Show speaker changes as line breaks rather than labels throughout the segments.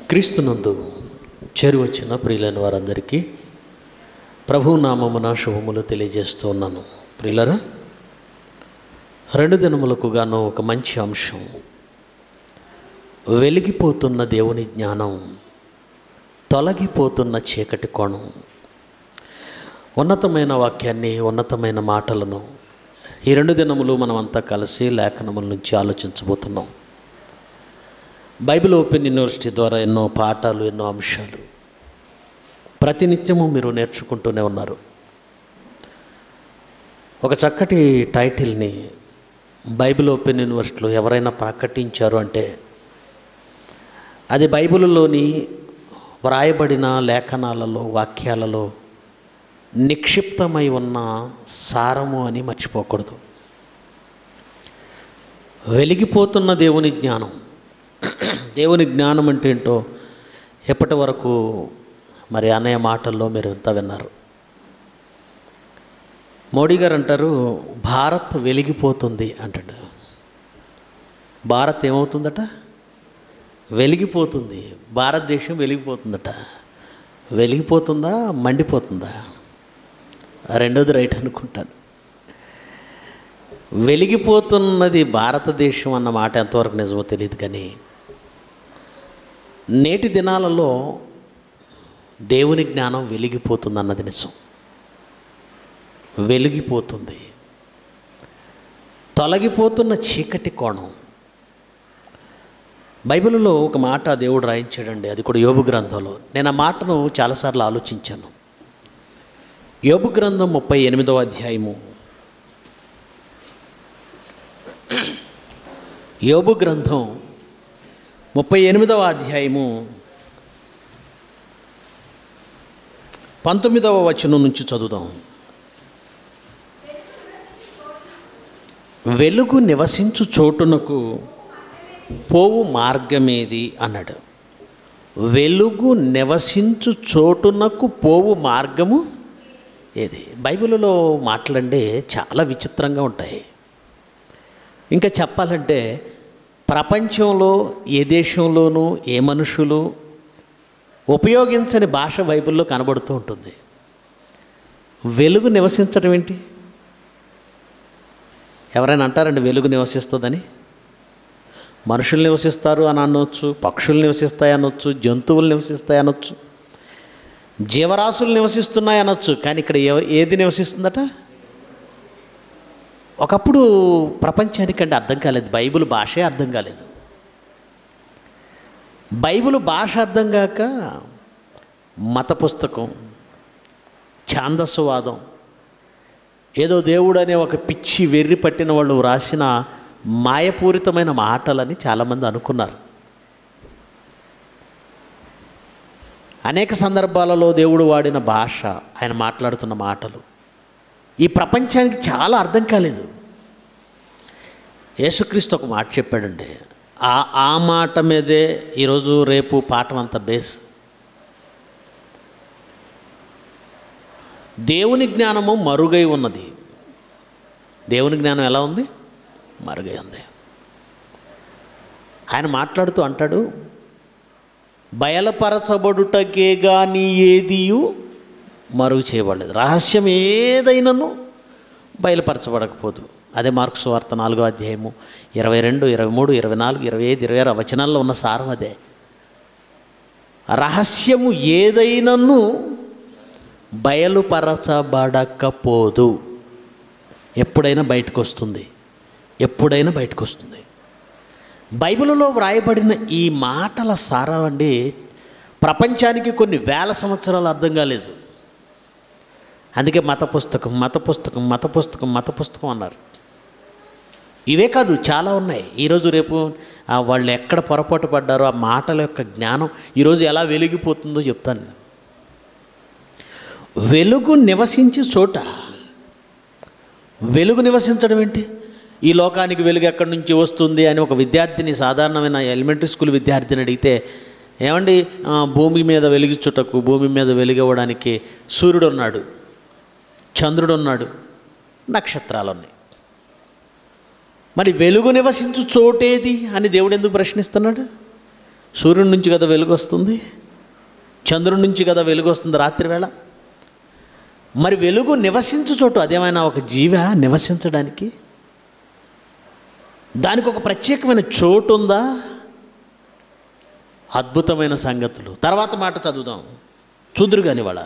క్రీస్తునందు చేరువచ్చిన ప్రియులైన వారందరికీ ప్రభు నామమున శుభములు తెలియజేస్తూ ఉన్నాను ప్రియులరా రెండు దినములకు గాను ఒక మంచి అంశం వెలిగిపోతున్న దేవుని జ్ఞానం తొలగిపోతున్న చీకటి కోణం ఉన్నతమైన వాక్యాన్ని ఉన్నతమైన మాటలను ఈ రెండు దినములు మనమంతా కలిసి లేఖనముల నుంచి ఆలోచించబోతున్నాం బైబిల్ ఓపెన్ యూనివర్సిటీ ద్వారా ఎన్నో పాఠాలు ఎన్నో అంశాలు ప్రతినిత్యము మీరు నేర్చుకుంటూనే ఉన్నారు ఒక చక్కటి టైటిల్ని బైబిల్ ఓపెన్ యూనివర్సిటీలో ఎవరైనా ప్రకటించారు అంటే అది బైబిల్లోని వ్రాయబడిన లేఖనాలలో వాక్యాలలో నిక్షిప్తమై ఉన్న సారము అని మర్చిపోకూడదు వెలిగిపోతున్న దేవుని జ్ఞానం దేవుని జ్ఞానం అంటే ఏంటో ఎప్పటి వరకు మరి అనే మాటల్లో మీరు ఎంత విన్నారు మోడీ గారు అంటారు భారత్ వెలిగిపోతుంది అంటాడు భారత్ ఏమవుతుందట వెలిగిపోతుంది భారతదేశం వెలిగిపోతుందట వెలిగిపోతుందా మండిపోతుందా రెండోది రైట్ అనుకుంటాను వెలిగిపోతున్నది భారతదేశం అన్న మాట ఎంతవరకు నిజమో తెలియదు కానీ నేటి దినాలలో దేవుని జ్ఞానం వెలిగిపోతుంది అన్నది నిజం వెలిగిపోతుంది తొలగిపోతున్న చీకటి కోణం బైబిల్లో ఒక మాట దేవుడు రాయించాడండి అది కూడా యోబు గ్రంథంలో నేను ఆ మాటను చాలాసార్లు ఆలోచించాను యోబు గ్రంథం ముప్పై ఎనిమిదవ అధ్యాయము యోబు గ్రంథం ముప్పై ఎనిమిదవ అధ్యాయము పంతొమ్మిదవ వచనం నుంచి చదువుదాం వెలుగు నివసించు చోటునకు పోవు మార్గమేది అన్నాడు వెలుగు నివసించు చోటునకు పోవు మార్గము ఏది బైబిల్లో మాటలంటే చాలా విచిత్రంగా ఉంటాయి ఇంకా చెప్పాలంటే ప్రపంచంలో ఏ దేశంలోనూ ఏ మనుషులు ఉపయోగించని భాష బైబిల్లో కనబడుతూ ఉంటుంది వెలుగు నివసించడం ఏంటి ఎవరైనా అంటారండి వెలుగు నివసిస్తుందని మనుషులు నివసిస్తారు అని అనొచ్చు పక్షులు నివసిస్తాయి అనొచ్చు జంతువులు నివసిస్తాయి అనొచ్చు జీవరాశులు నివసిస్తున్నాయి అనొచ్చు కానీ ఇక్కడ ఏ- ఏది నివసిస్తుందట ఒకప్పుడు ప్రపంచానికంటే అర్థం కాలేదు బైబిల్ భాషే అర్థం కాలేదు బైబిల్ భాష అర్థం కాక మత పుస్తకం ఛాందస్సువాదం ఏదో దేవుడు అనే ఒక పిచ్చి వెర్రి పట్టిన వాళ్ళు రాసిన మాయపూరితమైన మాటలని చాలామంది అనుకున్నారు అనేక సందర్భాలలో దేవుడు వాడిన భాష ఆయన మాట్లాడుతున్న మాటలు ఈ ప్రపంచానికి చాలా అర్థం కాలేదు యేసుక్రీస్తు ఒక మాట చెప్పాడండి ఆ ఆ మాట మీదే ఈరోజు రేపు పాఠం అంత బేస్ దేవుని జ్ఞానము మరుగై ఉన్నది దేవుని జ్ఞానం ఎలా ఉంది మరుగై ఉంది ఆయన మాట్లాడుతూ అంటాడు బయలుపరచబడుటకే కానీ ఏదియు మరుగు చేయబడలేదు రహస్యం ఏదైనాను బయలుపరచబడకపోదు అదే మార్క్స్ వార్త నాలుగో అధ్యాయము ఇరవై రెండు ఇరవై మూడు ఇరవై నాలుగు ఇరవై ఐదు ఇరవై ఆరు వచనాల్లో ఉన్న సారం అదే రహస్యము ఏదైనాను బయలుపరచబడకపోదు ఎప్పుడైనా బయటకు వస్తుంది ఎప్పుడైనా బయటకు వస్తుంది బైబిల్లో వ్రాయబడిన ఈ మాటల సారం అండి ప్రపంచానికి కొన్ని వేల సంవత్సరాలు అర్థం కాలేదు అందుకే మత పుస్తకం మత పుస్తకం మత పుస్తకం మత పుస్తకం అన్నారు ఇవే కాదు చాలా ఉన్నాయి ఈరోజు రేపు ఆ వాళ్ళు ఎక్కడ పొరపాటు పడ్డారో ఆ మాటల యొక్క జ్ఞానం ఈరోజు ఎలా వెలిగిపోతుందో చెప్తాను నేను. వెలుగు నివసించే చోట వెలుగు నివసించడం ఏంటి ఈ లోకానికి వెలుగు ఎక్కడి నుంచి వస్తుంది అని ఒక విద్యార్థిని సాధారణమైన ఎలిమెంటరీ స్కూల్ విద్యార్థిని అడిగితే ఏమండి ఆ, భూమి మీద వెలిగించుటకు భూమి మీద వెలుగవ్వడానికి సూర్యుడు ఉన్నాడు చంద్రుడు ఉన్నాడు నక్షత్రాలు ఉన్నాయి మరి వెలుగు నివసించు చోటేది అని దేవుడు ఎందుకు ప్రశ్నిస్తున్నాడు సూర్యుడి నుంచి కదా వెలుగు వస్తుంది చంద్రుడి నుంచి కదా వెలుగు వస్తుంది రాత్రి వేళ మరి వెలుగు నివసించు చోటు అదేమైనా ఒక జీవ నివసించడానికి దానికి ఒక ప్రత్యేకమైన చోటు ఉందా అద్భుతమైన సంగతులు తర్వాత మాట చదువుదాం చూదురు కాని వాళ్ళ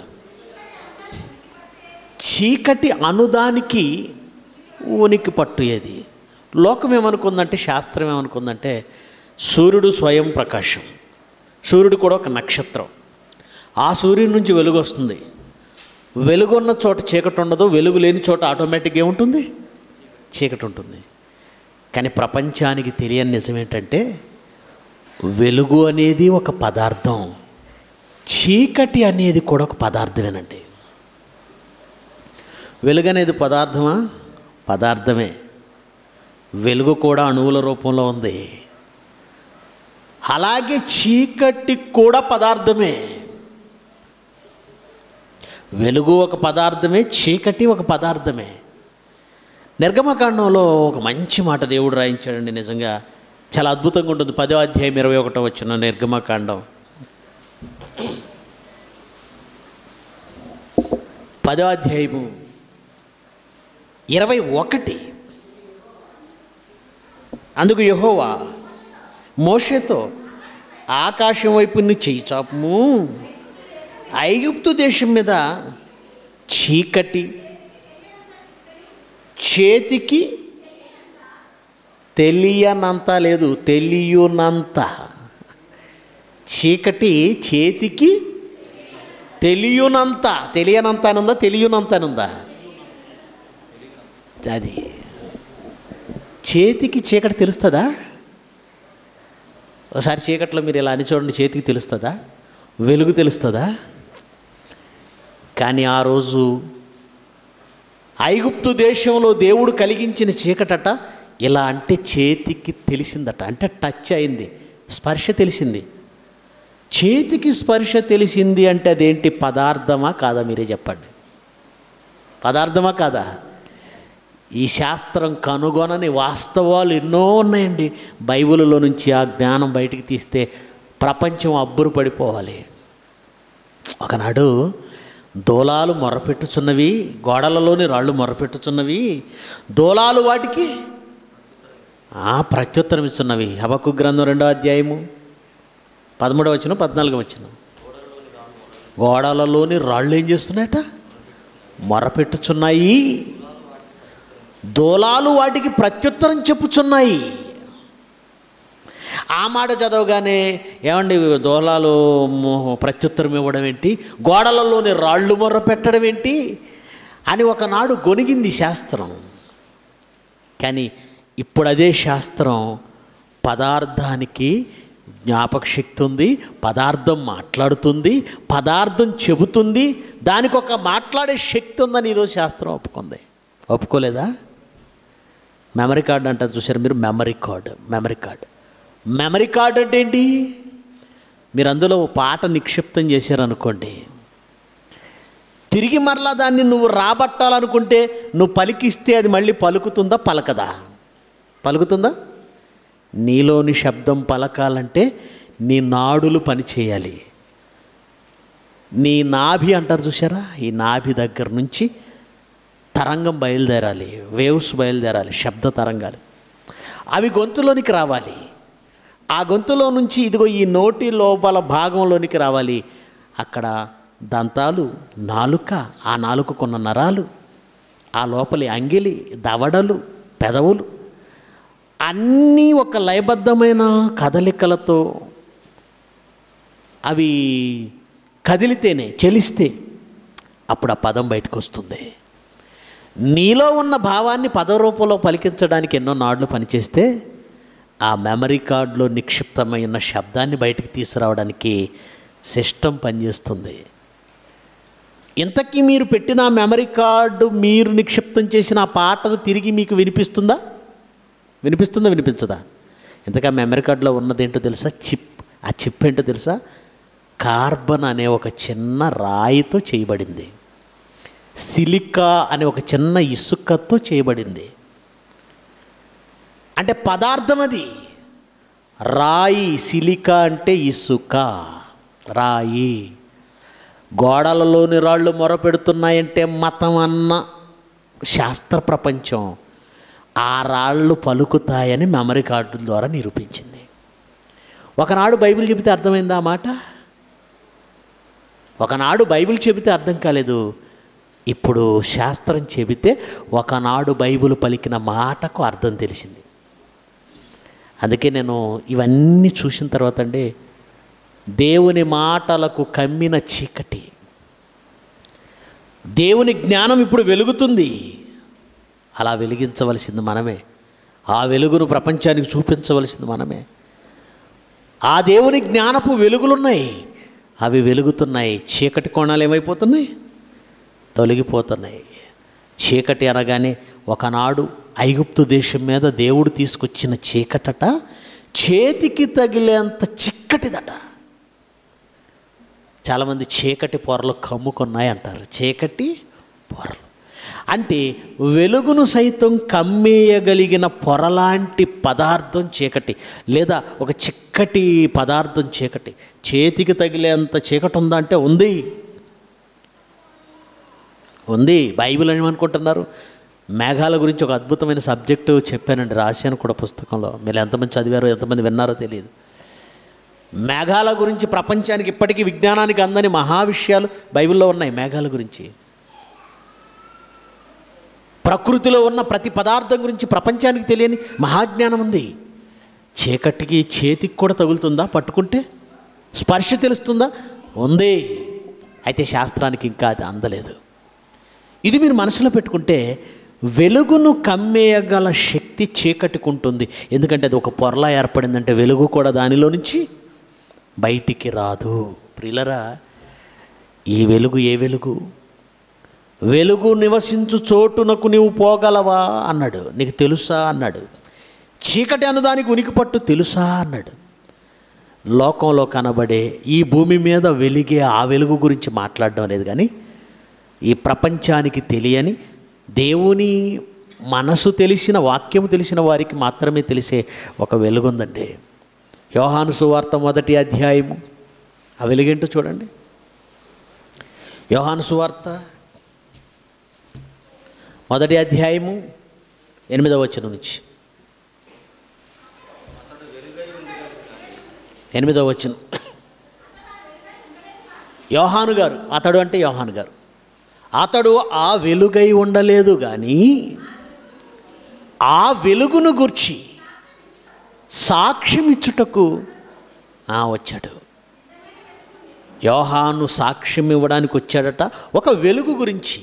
చీకటి అనుదానికి ఉనికి పట్టు ఏది లోకం ఏమనుకుందంటే శాస్త్రం ఏమనుకుందంటే సూర్యుడు స్వయం ప్రకాశం సూర్యుడు కూడా ఒక నక్షత్రం ఆ సూర్యుడి నుంచి వెలుగు వస్తుంది వెలుగున్న చోట చీకటి ఉండదు వెలుగు లేని చోట ఆటోమేటిక్గా ఏముంటుంది చీకటి ఉంటుంది కానీ ప్రపంచానికి తెలియని నిజం ఏంటంటే వెలుగు అనేది ఒక పదార్థం చీకటి అనేది కూడా ఒక పదార్థమేనండి వెలుగు అనేది పదార్థమా పదార్థమే వెలుగు కూడా అణువుల రూపంలో ఉంది అలాగే చీకటి కూడా పదార్థమే వెలుగు ఒక పదార్థమే చీకటి ఒక పదార్థమే నిర్గమకాండంలో ఒక మంచి మాట దేవుడు రాయించాడండి నిజంగా చాలా అద్భుతంగా ఉంటుంది పదో అధ్యాయం ఇరవై ఒకటో వచ్చిన నిర్గమకాండం పదో అధ్యాయము ఇరవై ఒకటి అందుకు యహోవా మోషేతో ఆకాశం వైపు నీ చెయ్యి చాపము ఐగుప్తు దేశం మీద చీకటి చేతికి తెలియనంత లేదు తెలియనంత చీకటి చేతికి తెలియనంత తెలియనంత అనుందా తెలియనంత అనుందా అది చేతికి చీకటి తెలుస్తుందా ఒకసారి చీకట్లో మీరు ఇలా అని చూడండి చేతికి తెలుస్తుందా వెలుగు తెలుస్తుందా కానీ ఆ రోజు ఐగుప్తు దేశంలో దేవుడు కలిగించిన చీకటట ఇలా అంటే చేతికి తెలిసిందట అంటే టచ్ అయింది స్పర్శ తెలిసింది చేతికి స్పర్శ తెలిసింది అంటే అదేంటి పదార్థమా కాదా మీరే చెప్పండి పదార్థమా కాదా ఈ శాస్త్రం కనుగొనని వాస్తవాలు ఎన్నో ఉన్నాయండి బైబిల్లో నుంచి ఆ జ్ఞానం బయటికి తీస్తే ప్రపంచం అబ్బురు పడిపోవాలి ఒకనాడు దోలాలు మొరపెట్టుచున్నవి గోడలలోని రాళ్ళు మొరపెట్టుచున్నవి దోలాలు వాటికి ఆ ప్రత్యుత్తరం ఇస్తున్నవి హబక్కు గ్రంథం రెండో అధ్యాయము పదమూడవ వచ్చిన పద్నాలుగు వచ్చిన గోడలలోని రాళ్ళు ఏం చేస్తున్నాయట మొరపెట్టుచున్నాయి దోలాలు వాటికి ప్రత్యుత్తరం చెప్పుచున్నాయి ఆ మాట చదవగానే ఏమండి దోలాలు మొ- ప్రత్యుత్తరం ఇవ్వడం ఏంటి గోడలలోని రాళ్ళు మొర్ర పెట్టడం ఏంటి అని ఒకనాడు గొనిగింది శాస్త్రం కానీ ఇప్పుడు అదే శాస్త్రం పదార్థానికి జ్ఞాపక శక్తి ఉంది పదార్థం మాట్లాడుతుంది పదార్థం చెబుతుంది దానికి ఒక మాట్లాడే శక్తి ఉందని ఈరోజు శాస్త్రం ఒప్పుకుంది ఒప్పుకోలేదా మెమరీ కార్డ్ అంటారు చూసారు మీరు memory card memory card memory card అంటే ఏంటి మీరు అందులో ఓ పాట నిక్షిప్తం చేశారనుకోండి తిరిగి మరలా దాన్ని నువ్వు రాబట్టాలనుకుంటే నువ్వు పలికిస్తే అది మళ్ళీ పలుకుతుందా పలకదా పలుకుతుందా నీలోని శబ్దం పలకాలంటే నీ నాడులు పనిచేయాలి నీ నాభి అంటారు చూసారా ఈ నాభి దగ్గర నుంచి తరంగం బయలుదేరాలి వేవ్స్ బయలుదేరాలి శబ్ద తరంగాలు అవి గొంతులోనికి రావాలి ఆ గొంతులో నుంచి ఇదిగో ఈ నోటి లోపల భాగంలోనికి రావాలి అక్కడ దంతాలు నాలుక ఆ నాలుకకున్న నరాలు ఆ లోపలి అంగిలి దవడలు పెదవులు అన్నీ ఒక లయబద్ధమైన కదలికలతో అవి కదిలితేనే చెలిస్తే అప్పుడు ఆ పదం బయటకు వస్తుంది నీలో ఉన్న భావాన్ని పద రూపంలో పలికించడానికి ఎన్నో నాడులు పనిచేస్తే ఆ మెమరీ కార్డులో నిక్షిప్తమైన శబ్దాన్ని బయటికి తీసుకురావడానికి సిస్టమ్ పనిచేస్తుంది ఇంతకీ మీరు పెట్టిన ఆ మెమరీ కార్డు మీరు నిక్షిప్తం చేసిన ఆ పాటను తిరిగి మీకు వినిపిస్తుందా వినిపిస్తుందా వినిపించదా ఇంతకా మెమరీ కార్డులో ఉన్నదేంటో తెలుసా చిప్ ఆ చిప్ ఏంటో తెలుసా కార్బన్ అనే ఒక చిన్న రాయితో చేయబడింది సిలికా అనే ఒక చిన్న ఇసుకతో చేయబడింది అంటే పదార్థం అది రాయి సిలికా అంటే ఇసుక రాయి గోడలలోని రాళ్ళు మొరపెడుతున్నాయంటే మతం అన్న శాస్త్ర ప్రపంచం ఆ రాళ్ళు పలుకుతాయని మెమరీ కార్డుల ద్వారా నిరూపించింది ఒకనాడు బైబిల్ చెబితే అర్థమైందా ఆ మాట ఒకనాడు బైబిల్ చెబితే అర్థం కాలేదు ఇప్పుడు శాస్త్రం చెబితే ఒకనాడు బైబిల్ పలికిన మాటకు అర్థం తెలిసింది అందుకే నేను ఇవన్నీ చూసిన తర్వాత అండి దేవుని మాటలకు కమ్మిన చీకటి దేవుని జ్ఞానం ఇప్పుడు వెలుగుతుంది అలా వెలిగించవలసింది మనమే ఆ వెలుగును ప్రపంచానికి చూపించవలసింది మనమే ఆ దేవుని జ్ఞానపు వెలుగులున్నాయి అవి వెలుగుతున్నాయి చీకటి కోణాలు ఏమైపోతున్నాయి తొలగిపోతున్నాయి చీకటి అనగానే ఒకనాడు ఐగుప్తు దేశం మీద దేవుడు తీసుకొచ్చిన చీకటట చేతికి తగిలేంత చిక్కటిదట చాలామంది చీకటి పొరలు కమ్ముకున్నాయి అంటారు చీకటి పొరలు అంటే వెలుగును సైతం కమ్మేయగలిగిన పొరలాంటి పదార్థం చీకటి లేదా ఒక చిక్కటి పదార్థం చీకటి చేతికి తగిలేంత చీకటి ఉందా అంటే ఉంది ఉంది బైబిల్ అని అనుకుంటున్నారు మేఘాల గురించి ఒక అద్భుతమైన సబ్జెక్టు చెప్పానండి రాశాను కూడా పుస్తకంలో మీరు ఎంతమంది చదివారో ఎంతమంది విన్నారో తెలియదు మేఘాల గురించి ప్రపంచానికి ఇప్పటికీ విజ్ఞానానికి అందని మహా విషయాలు బైబిల్లో ఉన్నాయి మేఘాల గురించి ప్రకృతిలో ఉన్న ప్రతి పదార్థం గురించి ప్రపంచానికి తెలియని మహాజ్ఞానం ఉంది చీకటికి చేతికి కూడా తగులుతుందా పట్టుకుంటే స్పర్శ తెలుస్తుందా ఉంది అయితే శాస్త్రానికి ఇంకా అది అందలేదు ఇది మీరు మనసులో పెట్టుకుంటే వెలుగును కమ్మేయగల శక్తి చీకటికి ఉంటుంది ఎందుకంటే అది ఒక పొరలా ఏర్పడిందంటే వెలుగు కూడా దానిలో నుంచి బయటికి రాదు ప్రిలరా ఈ వెలుగు ఏ వెలుగు వెలుగు నివసించు చోటునకు నీవు పోగలవా అన్నాడు నీకు తెలుసా అన్నాడు చీకటి అనుదానికి ఉనికి పట్టు తెలుసా అన్నాడు లోకంలో కనబడే ఈ భూమి మీద వెలిగే ఆ వెలుగు గురించి మాట్లాడడం లేదు కానీ ఈ ప్రపంచానికి తెలియని దేవుని మనసు తెలిసిన వాక్యము తెలిసిన వారికి మాత్రమే తెలిసే ఒక వెలుగుందండి యోహాను సువార్త మొదటి అధ్యాయము ఆ వెలుగేంటో చూడండి యోహాను సువార్త మొదటి అధ్యాయము ఎనిమిదవ వచనం నుంచి ఎనిమిదవ వచనం యోహాను గారు అతడు అంటే యోహాను గారు అతడు ఆ వెలుగై ఉండలేదు కానీ ఆ వెలుగును గుర్చి సాక్ష్యం ఇచ్చుటకు ఆ వచ్చాడు యోహాను సాక్ష్యం ఇవ్వడానికి వచ్చాడట ఒక వెలుగు గురించి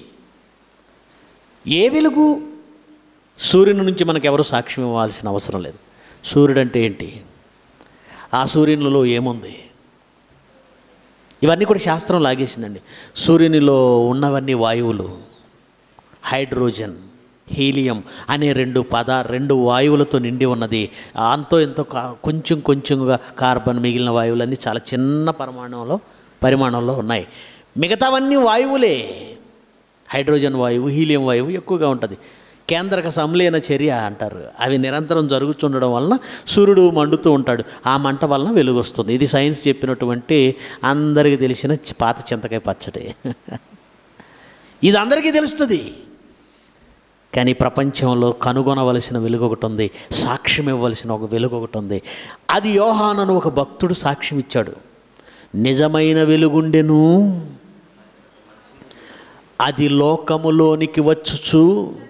ఏ వెలుగు సూర్యుని నుంచి మనకు ఎవరు సాక్ష్యం ఇవ్వాల్సిన అవసరం లేదు సూర్యుడు అంటే ఏంటి ఆ సూర్యునిలో ఏముంది ఇవన్నీ కూడా శాస్త్రం లాగేసిందండి సూర్యునిలో ఉన్నవన్నీ వాయువులు హైడ్రోజన్ హీలియం అనే రెండు పద రెండు వాయువులతో నిండి ఉన్నది అంతో ఎంతో కా- కొంచెం కొంచెంగా కార్బన్ మిగిలిన వాయువులన్నీ చాలా చిన్న పరిమాణంలో పరిమాణంలో ఉన్నాయి మిగతావన్నీ వాయువులే హైడ్రోజన్ వాయువు హీలియం వాయువు ఎక్కువగా ఉంటుంది కేంద్రక సంలీన చర్య అంటారు అవి నిరంతరం జరుగుతుండడం వలన సూర్యుడు మండుతూ ఉంటాడు ఆ మంట వలన వెలుగు వస్తుంది ఇది సైన్స్ చెప్పినటువంటి అందరికీ తెలిసిన చి- పాత చింతకాయ పచ్చడి ఇది అందరికీ తెలుస్తుంది కానీ ప్రపంచంలో కనుగొనవలసిన వెలుగు ఒకటి ఉంది సాక్ష్యం ఇవ్వవలసిన ఒక వెలుగు ఒకటి ఉంది అది యోహానను ఒక భక్తుడు సాక్ష్యం ఇచ్చాడు నిజమైన వెలుగుండెను అది లోకములోనికి వచ్చుచు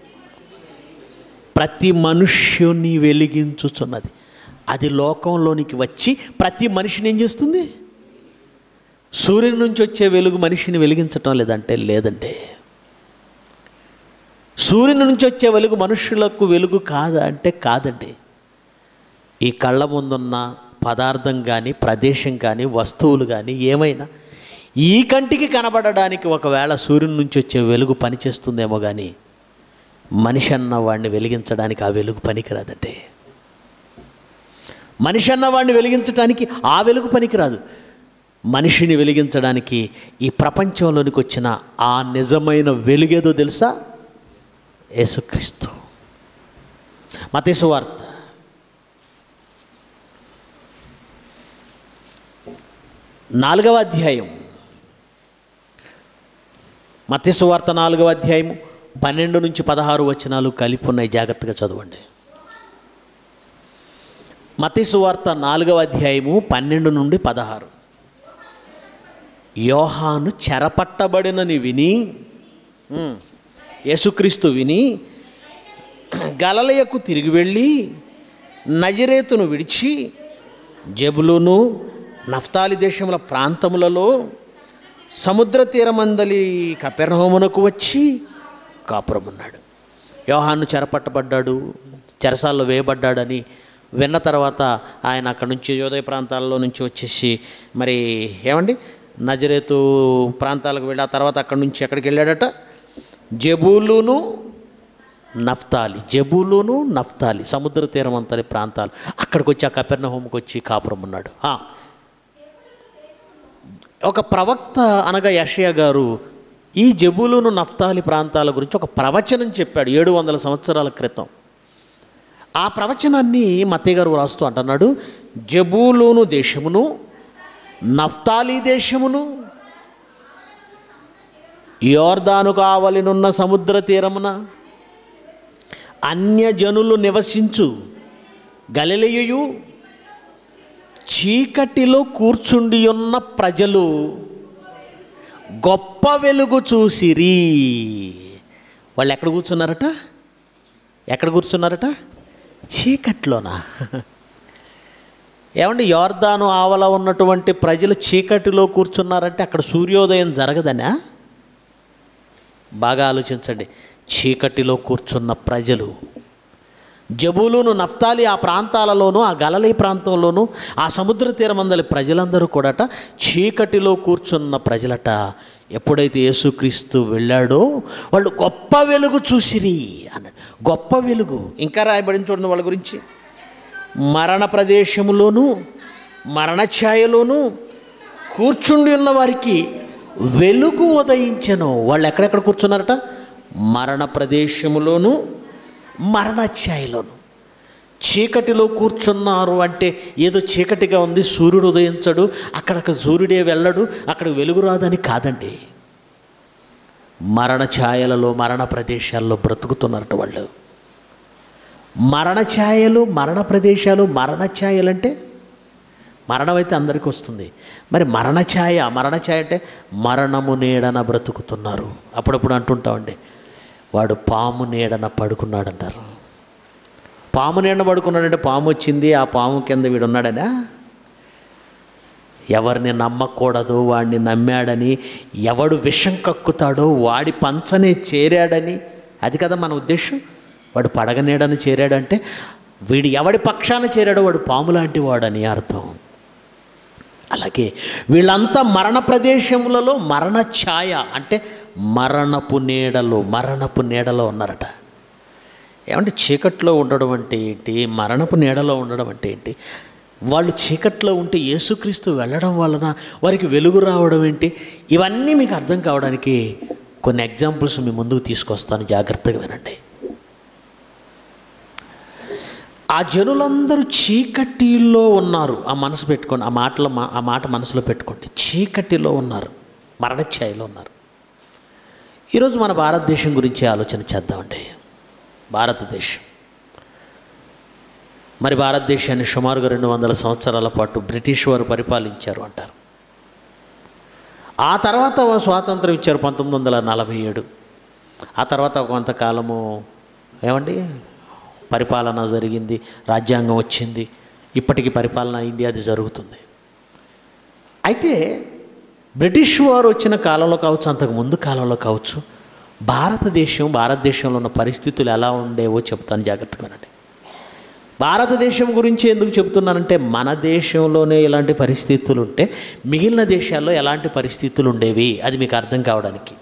ప్రతి మనుష్యుని వెలిగించుచున్నది అది లోకంలోనికి వచ్చి ప్రతి మనిషిని ఏం చేస్తుంది సూర్యుని నుంచి వచ్చే వెలుగు మనిషిని వెలిగించటం లేదంటే లేదండి సూర్యుని నుంచి వచ్చే వెలుగు మనుషులకు వెలుగు కాదా అంటే కాదండి ఈ కళ్ళ ముందున్న పదార్థం కానీ ప్రదేశం కానీ వస్తువులు కానీ ఏమైనా ఈ కంటికి కనబడడానికి ఒకవేళ సూర్యుని నుంచి వచ్చే వెలుగు పనిచేస్తుందేమో కానీ మనిషి అన్న వాడిని వెలిగించడానికి ఆ వెలుగు పనికిరాదండి మనిషి అన్న వాడిని వెలిగించడానికి ఆ వెలుగు పనికిరాదు మనిషిని వెలిగించడానికి ఈ ప్రపంచంలోనికి వచ్చిన ఆ నిజమైన వెలుగేదో తెలుసా యేసుక్రీస్తు మతేసు వార్త నాలుగవ అధ్యాయం మత్స్సు వార్త నాలుగవ అధ్యాయం పన్నెండు నుంచి పదహారు వచనాలు కలిపి ఉన్నాయి జాగ్రత్తగా చదవండి మత్స్సు వార్త నాలుగవ అధ్యాయము పన్నెండు నుండి పదహారు యోహాను చెరపట్టబడినని విని ఉమ్, యేసుక్రీస్తు విని గలలయకు తిరిగి వెళ్ళి నజరేతును విడిచి జబులును నఫ్తాలి దేశముల ప్రాంతములలో సముద్ర తీరమందలి కపెర్హోమునకు వచ్చి కాపురమున్నాడు యోహాను చెరపట్టబడ్డాడు చెరసాల్లో వేయబడ్డాడని విన్న తర్వాత ఆయన అక్కడ నుంచి యోదయ ప్రాంతాల్లో నుంచి వచ్చేసి మరి ఏమండి నజరేతు ప్రాంతాలకు వెళ్ళి ఆ తర్వాత అక్కడి నుంచి ఎక్కడికి వెళ్ళాడట జబూలును నఫ్తాలి జబూలును నఫ్తాలి సముద్ర తీరం అంతలి ప్రాంతాలు అక్కడికి వచ్చి ఆ కపెర్ణ హోమ్కి వచ్చి కాపురం ఉన్నాడు ఆ. ఒక ప్రవక్త అనగా యషయా గారు ఈ జబూలును నఫ్తాలి ప్రాంతాల గురించి ఒక ప్రవచనం చెప్పాడు ఏడు వందల సంవత్సరాల క్రితం ఆ ప్రవచనాన్ని మత్తయ్య గారు రాస్తూ అంటున్నాడు జబూలును దేశమును నఫ్తాలి దేశమును యోర్దాను కావలినున్న సముద్ర తీరమున అన్యజనులు నివసించు గలిలయు చీకటిలో కూర్చుండి ఉన్న ప్రజలు గొప్ప వెలుగు చూసిరి వాళ్ళు ఎక్కడ కూర్చున్నారట ఎక్కడ కూర్చున్నారట చీకట్లోనా ఏమండి యోర్దాను ఆవల ఉన్నటువంటి ప్రజలు చీకటిలో కూర్చున్నారంటే అక్కడ సూర్యోదయం జరగదనా బాగా ఆలోచించండి చీకటిలో కూర్చున్న ప్రజలు జబూలును నఫ్తాలి ఆ ప్రాంతాలలోనూ ఆ గలలీ ప్రాంతంలోనూ ఆ సముద్ర తీరమందలి ప్రజలందరూ కూడాట చీకటిలో కూర్చున్న ప్రజలట ఎప్పుడైతే యేసుక్రీస్తు వెళ్ళాడో వాళ్ళు గొప్ప వెలుగు చూసిరి అన్నాడు గొప్ప వెలుగు ఇంకా రాయబడిన చూడండి వాళ్ళ గురించి మరణ ప్రదేశములోను మరణ ఛాయలోను కూర్చుండి ఉన్న వారికి వెలుగు ఉదయించెను వాళ్ళు ఎక్కడెక్కడ కూర్చున్నారట మరణ ప్రదేశములోను మరణ ఛాయలోను చీకటిలో కూర్చున్నారు అంటే ఏదో చీకటిగా ఉంది సూర్యుడు ఉదయించడు అక్కడికి సూర్యుడే వెళ్ళడు అక్కడ వెలుగు రాదని కాదండి మరణ ఛాయలలో మరణ ప్రదేశాల్లో బ్రతుకుతున్నారట వాళ్ళు మరణ ఛాయలు మరణ ప్రదేశాలు మరణ ఛాయలు అంటే మరణం అయితే అందరికీ వస్తుంది మరి మరణ ఛాయ మరణ ఛాయ అంటే మరణము నీడన బ్రతుకుతున్నారు అప్పుడప్పుడు అంటుంటామండి వాడు పాము నీడన పడుకున్నాడంటారు పాము నీడన పడుకున్నాడంటే పాము వచ్చింది ఆ పాము కింద వీడు ఉన్నాడనా ఎవరిని నమ్మకూడదు వాడిని నమ్మాడని ఎవడు విషం కక్కుతాడో వాడి పంచనే చేరాడని అది కదా మన ఉద్దేశం వాడు పడగనీడని చేరాడంటే వీడు ఎవడి పక్షాన చేరాడో వాడు పాము లాంటి వాడని అర్థం అలాగే వీళ్ళంతా మరణ ప్రదేశములలో మరణ ఛాయ అంటే మరణపు నీడలో మరణపు నీడలో ఉన్నారట ఏమంటే చీకట్లో ఉండడం అంటే ఏంటి మరణపు నీడలో ఉండడం అంటే ఏంటి వాళ్ళు చీకట్లో ఉంటే యేసుక్రీస్తు వెళ్ళడం వలన వారికి వెలుగు రావడం ఏంటి ఇవన్నీ మీకు అర్థం కావడానికి కొన్ని ఎగ్జాంపుల్స్ మీ ముందుకు తీసుకొస్తాను జాగ్రత్తగా వినండి ఆ జనులందరూ చీకటిలో ఉన్నారు ఆ మనసు పెట్టుకోండి ఆ మాటల మా- ఆ మాట మనసులో పెట్టుకోండి చీకటిలో ఉన్నారు మరణఛాయలో ఉన్నారు ఈరోజు మన భారతదేశం గురించి ఆలోచన చేద్దామండి భారతదేశం మరి భారతదేశాన్ని సుమారుగా రెండు వందల సంవత్సరాల పాటు బ్రిటిష్ వారు పరిపాలించారు అంటారు ఆ తర్వాత ఓ స్వాతంత్రం ఇచ్చారు పంతొమ్మిది వందల నలభై ఏడు ఆ తర్వాత కొంతకాలము ఏమండి పరిపాలన జరిగింది రాజ్యాంగం వచ్చింది ఇప్పటికీ పరిపాలన ఇండియాది జరుగుతుంది అయితే బ్రిటిష్ వారు వచ్చిన కాలంలో కావచ్చు అంతకు ముందు కాలంలో కావచ్చు భారతదేశం భారతదేశంలో ఉన్న పరిస్థితులు ఎలా ఉండేవో చెప్తాను జాగ్రత్తగా వినండి భారతదేశం గురించి ఎందుకు చెప్తున్నానంటే మన దేశంలోనే ఇలాంటి పరిస్థితులు ఉంటే మిగిలిన దేశాల్లో ఎలాంటి పరిస్థితులు ఉండేవి అది మీకు అర్థం కావడానికి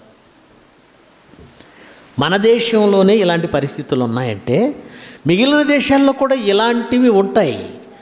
మన దేశంలోనే ఇలాంటి పరిస్థితులు ఉన్నాయంటే మిగిలిన దేశాల్లో కూడా ఇలాంటివి ఉంటాయి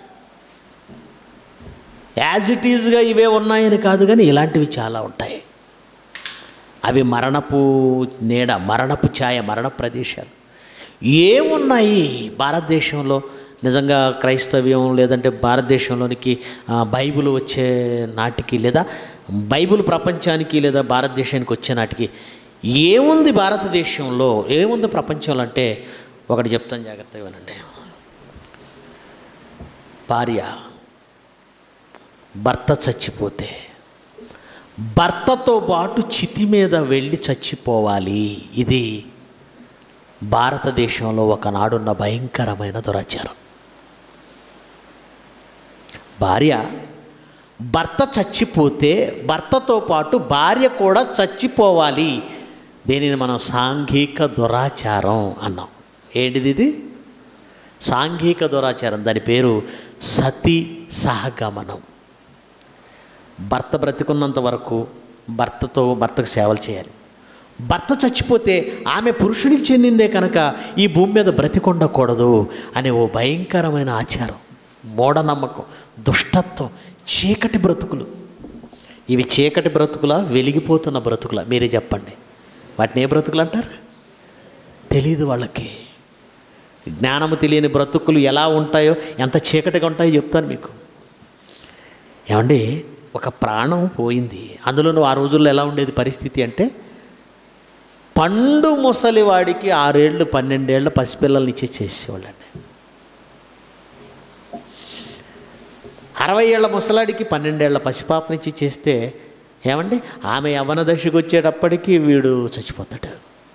యాజ్ ఇట్ ఈజ్గా ఇవే ఉన్నాయని కాదు కానీ ఇలాంటివి చాలా ఉంటాయి అవి మరణపు నీడ మరణపు ఛాయ మరణ ప్రదేశాలు ఏమున్నాయి భారతదేశంలో నిజంగా క్రైస్తవ్యం లేదంటే భారతదేశంలోనికి ఆ, బైబిల్ వచ్చే నాటికి లేదా బైబిల్ ప్రపంచానికి లేదా భారతదేశానికి వచ్చే నాటికి ఏముంది భారతదేశంలో ఏముంది ప్రపంచంలో అంటే ఒకటి చెప్తాను జాగ్రత్తగా వినండి భార్య భర్త చచ్చిపోతే భర్తతో పాటు చితి మీద వెళ్ళి చచ్చిపోవాలి ఇది భారతదేశంలో ఒకనాడున్న భయంకరమైన దురాచారం భార్య భర్త చచ్చిపోతే భర్తతో పాటు భార్య కూడా చచ్చిపోవాలి దీనిని మనం సాంఘిక దురాచారం అన్నాం ఏంటిది ఇది సాంఘిక దురాచారం దాని పేరు సతీ సహగమనం భర్త బ్రతికున్నంత వరకు భర్తతో భర్తకు సేవలు చేయాలి భర్త చచ్చిపోతే ఆమె పురుషుడికి చెందిందే కనుక ఈ భూమి మీద బ్రతికొండకూడదు అనే ఓ భయంకరమైన ఆచారం మూఢనమ్మకం దుష్టత్వం చీకటి బ్రతుకులు ఇవి చీకటి బ్రతుకుల వెలిగిపోతున్న బ్రతుకుల మీరే చెప్పండి వాటిని ఏ బ్రతుకులు అంటారు తెలియదు వాళ్ళకి జ్ఞానము తెలియని బ్రతుకులు ఎలా ఉంటాయో ఎంత చీకటిగా ఉంటాయో చెప్తాను మీకు ఏమండి ఒక ప్రాణం పోయింది అందులోనూ ఆ రోజుల్లో ఎలా ఉండేది పరిస్థితి అంటే పండు ముసలివాడికి ఆరేళ్ళు పన్నెండేళ్ళ పసిపిల్లల్ని ఇచ్చి చేసేవాళ్ళండి అరవై ఏళ్ళ ముసలాడికి పన్నెండేళ్ల పసిపాపనిచ్చి చేస్తే ఏమండి ఆమె యవన దశకు వచ్చేటప్పటికి వీడు చచ్చిపోతాడు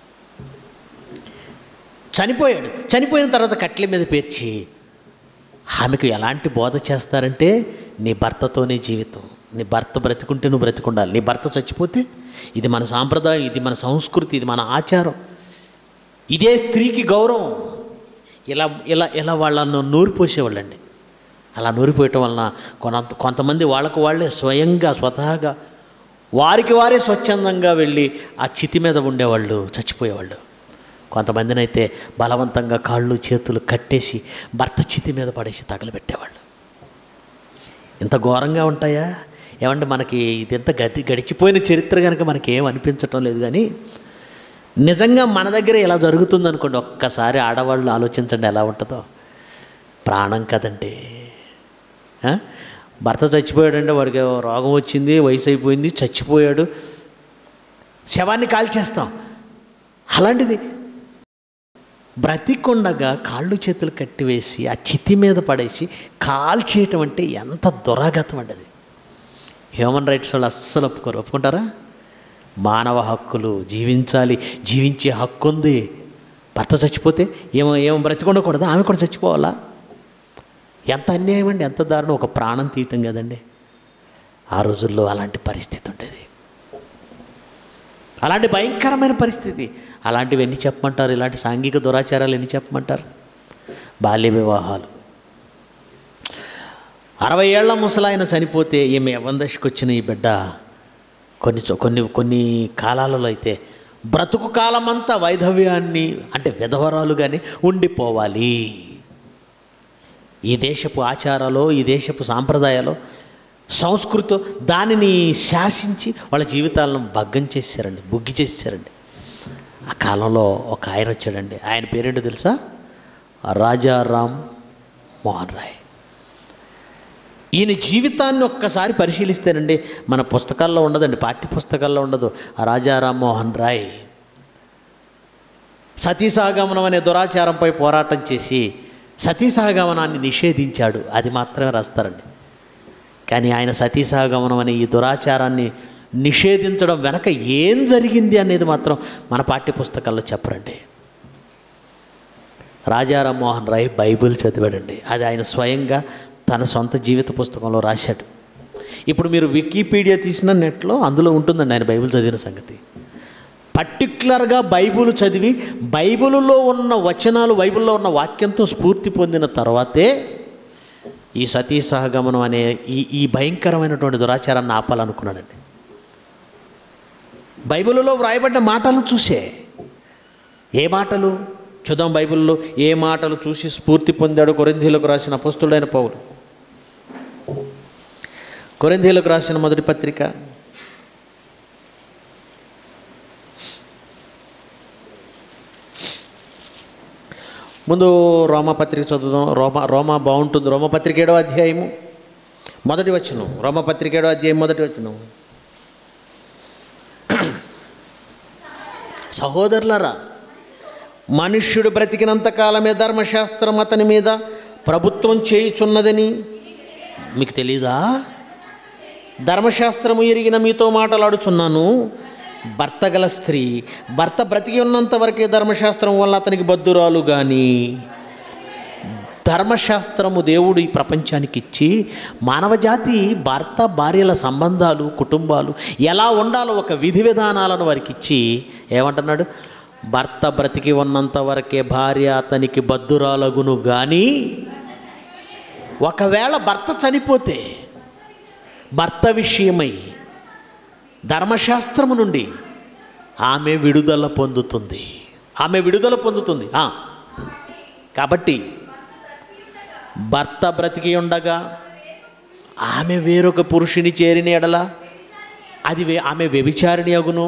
చనిపోయాడు చనిపోయిన తర్వాత కట్ల మీద పేర్చి ఆమెకు ఎలాంటి బోధ చేస్తారంటే నీ భర్తతోనే జీవితం నీ భర్త బ్రతికుంటే నువ్వు బ్రతికుండాలి నీ భర్త చచ్చిపోతే ఇది మన సాంప్రదాయం ఇది మన సంస్కృతి ఇది మన ఆచారం ఇదే స్త్రీకి గౌరవం ఇలా ఇలా ఇలా వాళ్ళను నూరిపోసేవాళ్ళండి అలా నూరిపోయటం వలన కొంత కొంతమంది వాళ్ళకు వాళ్ళే స్వయంగా స్వతహాగా వారికి వారే స్వచ్ఛందంగా వెళ్ళి ఆ చితి మీద ఉండేవాళ్ళు చచ్చిపోయేవాళ్ళు కొంతమందిని అయితే బలవంతంగా కాళ్ళు చేతులు కట్టేసి భర్త చితి మీద పడేసి తగలబెట్టేవాళ్ళు ఇంత ఘోరంగా ఉంటాయా ఏమంటే మనకి ఇది ఎంత గతి గడిచిపోయిన చరిత్ర కనుక మనకి ఏం అనిపించటం లేదు కానీ నిజంగా మన దగ్గర ఇలా జరుగుతుంది అనుకోండి ఒక్కసారి ఆడవాళ్ళు ఆలోచించండి ఎలా ఉంటుందో ప్రాణం కదండి ఆ? భర్త చచ్చిపోయాడంటే వాడికి ఏవో రోగం వచ్చింది వయసు అయిపోయింది చచ్చిపోయాడు శవాన్ని కాల్చేస్తాం అలాంటిది బ్రతికొండగా కాళ్ళు చేతులు కట్టివేసి ఆ చితి మీద పడేసి కాల్చేయటం అంటే ఎంత దురాగతం అండి అది హ్యూమన్ రైట్స్ వాళ్ళు అస్సలు ఒప్పుకోరు ఒప్పుకుంటారా మానవ హక్కులు జీవించాలి జీవించే హక్కు ఉంది భర్త చచ్చిపోతే ఏమో ఏమో బ్రతికొండకూడదు ఆమె కూడా చచ్చిపోవాలా ఎంత అన్యాయం అండి ఎంత దారుణం ఒక ప్రాణం తీయటం కదండి ఆ రోజుల్లో అలాంటి పరిస్థితి ఉండేది అలాంటి భయంకరమైన పరిస్థితి అలాంటివి ఎన్ని చెప్పమంటారు ఇలాంటి సాంఘిక దురాచారాలు ఎన్ని చెప్పమంటారు బాల్య వివాహాలు అరవై ఏళ్ల ముసలాయన చనిపోతే ఈమె యవ్వన దశకు వచ్చిన ఈ బిడ్డ కొన్ని చో- కొన్ని కొన్ని కాలాలలో అయితే బ్రతుకు కాలమంతా వైధవ్యాన్ని అంటే విధవరాలుగానే ఉండిపోవాలి ఈ దేశపు ఆచారాలు ఈ దేశపు సాంప్రదాయాలు సంస్కృతి దానిని శాసించి వాళ్ళ జీవితాలను భగ్గం చేశారండి బుగ్గి చేశారండి ఆ కాలంలో ఒక ఆయన వచ్చాడండి ఆయన పేరేంటో తెలుసా రాజారాం మోహన్ రాయ్ ఈయన జీవితాన్ని ఒక్కసారి పరిశీలిస్తేనండి మన పుస్తకాల్లో ఉండదండి పాఠ్య పుస్తకాల్లో ఉండదు ఆ రాజారాం మోహన్ రాయ్ సతీసాగమనం అనే దురాచారంపై పోరాటం చేసి సతీసాగమనాన్ని నిషేధించాడు అది మాత్రమే రాస్తారండి కానీ ఆయన సతీసాగమనం అనే ఈ దురాచారాన్ని నిషేధించడం వెనక ఏం జరిగింది అనేది మాత్రం మన పాఠ్యపుస్తకాల్లో చెప్పరండి రాజారాం మోహన్ రాయ్ బైబిల్ చదివాడండి అది ఆయన స్వయంగా తన సొంత జీవిత పుస్తకంలో రాశాడు ఇప్పుడు మీరు వికీపీడియా తీసిన నెట్లో అందులో ఉంటుందండి ఆయన బైబిల్ చదివిన సంగతి పర్టికులర్గా బైబిల్ చదివి బైబిల్లో ఉన్న వచనాలు బైబిల్లో ఉన్న వాక్యంతో స్ఫూర్తి పొందిన తర్వాతే ఈ సతీ సహగమనం అనే ఈ ఈ భయంకరమైనటువంటి దురాచారాన్ని ఆపాలనుకున్నాడండి బైబిల్లో వ్రాయబడ్డ మాటలను చూసే ఏ మాటలు చూద్దాం బైబిల్లో ఏ మాటలు చూసి స్ఫూర్తి పొందాడు కొరింథీలకు రాసిన అపస్తుడైన పౌలు కొరింథీలకు రాసిన మొదటి పత్రిక ముందు రోమపత్రిక చదువుదాం రోమ రోమా బాగుంటుంది రోమపత్రిక ఏడో అధ్యాయము మొదటి వచనం రోమపత్రిక ఏడో అధ్యాయం మొదటి వచనం సహోదరులరా మనుష్యుడు బ్రతికినంత కాలమే ధర్మశాస్త్రం అతని మీద ప్రభుత్వం చేయుచున్నదని మీకు తెలీదా ధర్మశాస్త్రము ఎరిగిన మీతో మాట్లాడుచున్నాను భర్త గల స్త్రీ భర్త బ్రతికి ఉన్నంత వరకే ధర్మశాస్త్రం వల్ల అతనికి బద్దురాలు కానీ ధర్మశాస్త్రము దేవుడు ఈ ప్రపంచానికి ఇచ్చి మానవజాతి భర్త భార్యల సంబంధాలు కుటుంబాలు ఎలా ఉండాలో ఒక విధి విధానాలను వారికి ఇచ్చి ఏమంటున్నాడు భర్త బ్రతికి ఉన్నంత వరకే భార్య అతనికి బద్దురాలగును కానీ ఒకవేళ భర్త చనిపోతే భర్త విషయమై ధర్మశాస్త్రము నుండి ఆమె విడుదల పొందుతుంది ఆమె విడుదల పొందుతుంది ఆ. కాబట్టి భర్త బ్రతికి ఉండగా ఆమె వేరొక పురుషుని చేరిన ఎడల అది వే ఆమె వ్యభిచారిణి అగును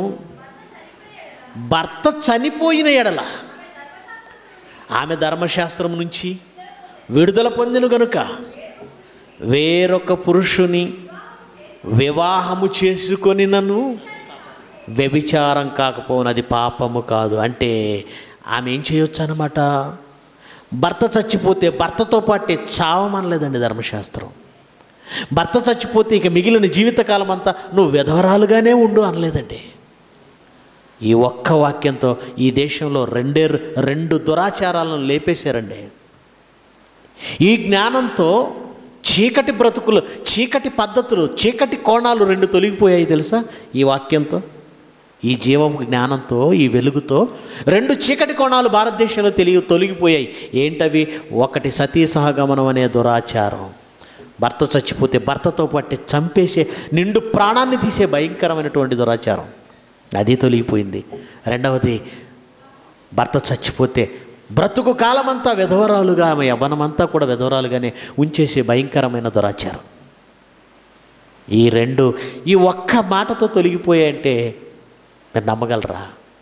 భర్త చనిపోయిన ఎడల ఆమె ధర్మశాస్త్రం నుంచి విడుదల పొందిన గనుక వేరొక పురుషుని వివాహము చేసుకొని నన్ను వ్యభిచారం కాకపోనది పాపము కాదు అంటే ఆమె ఏం చేయొచ్చు అనమాట భర్త చచ్చిపోతే భర్తతో పాటే చావమనలేదండి ధర్మశాస్త్రం భర్త చచ్చిపోతే ఇక మిగిలిన జీవితకాలం అంతా నువ్వు విధవరాలుగానే ఉండు అనలేదండి ఈ ఒక్క వాక్యంతో ఈ దేశంలో రెండే రెండు దురాచారాలను లేపేశారండి ఈ జ్ఞానంతో చీకటి బ్రతుకులు చీకటి పద్ధతులు చీకటి కోణాలు రెండు తొలగిపోయాయి తెలుసా ఈ వాక్యంతో ఈ జీవ జ్ఞానంతో ఈ వెలుగుతో రెండు చీకటి కోణాలు భారతదేశంలో తెలియ తొలగిపోయాయి ఏంటవి ఒకటి సతీ సహగమనం అనే దురాచారం భర్త చచ్చిపోతే భర్తతో పట్టి చంపేసే నిండు ప్రాణాన్ని తీసే భయంకరమైనటువంటి దురాచారం అది తొలగిపోయింది రెండవది భర్త చచ్చిపోతే బ్రతుకు కాలమంతా విధవరాలుగా ఆమె యవ్వనమంతా కూడా విధవరాలుగానే ఉంచేసే భయంకరమైన దురాచారం ఈ రెండు ఈ ఒక్క మాటతో తొలగిపోయాయంటే మీరు నమ్మగలరా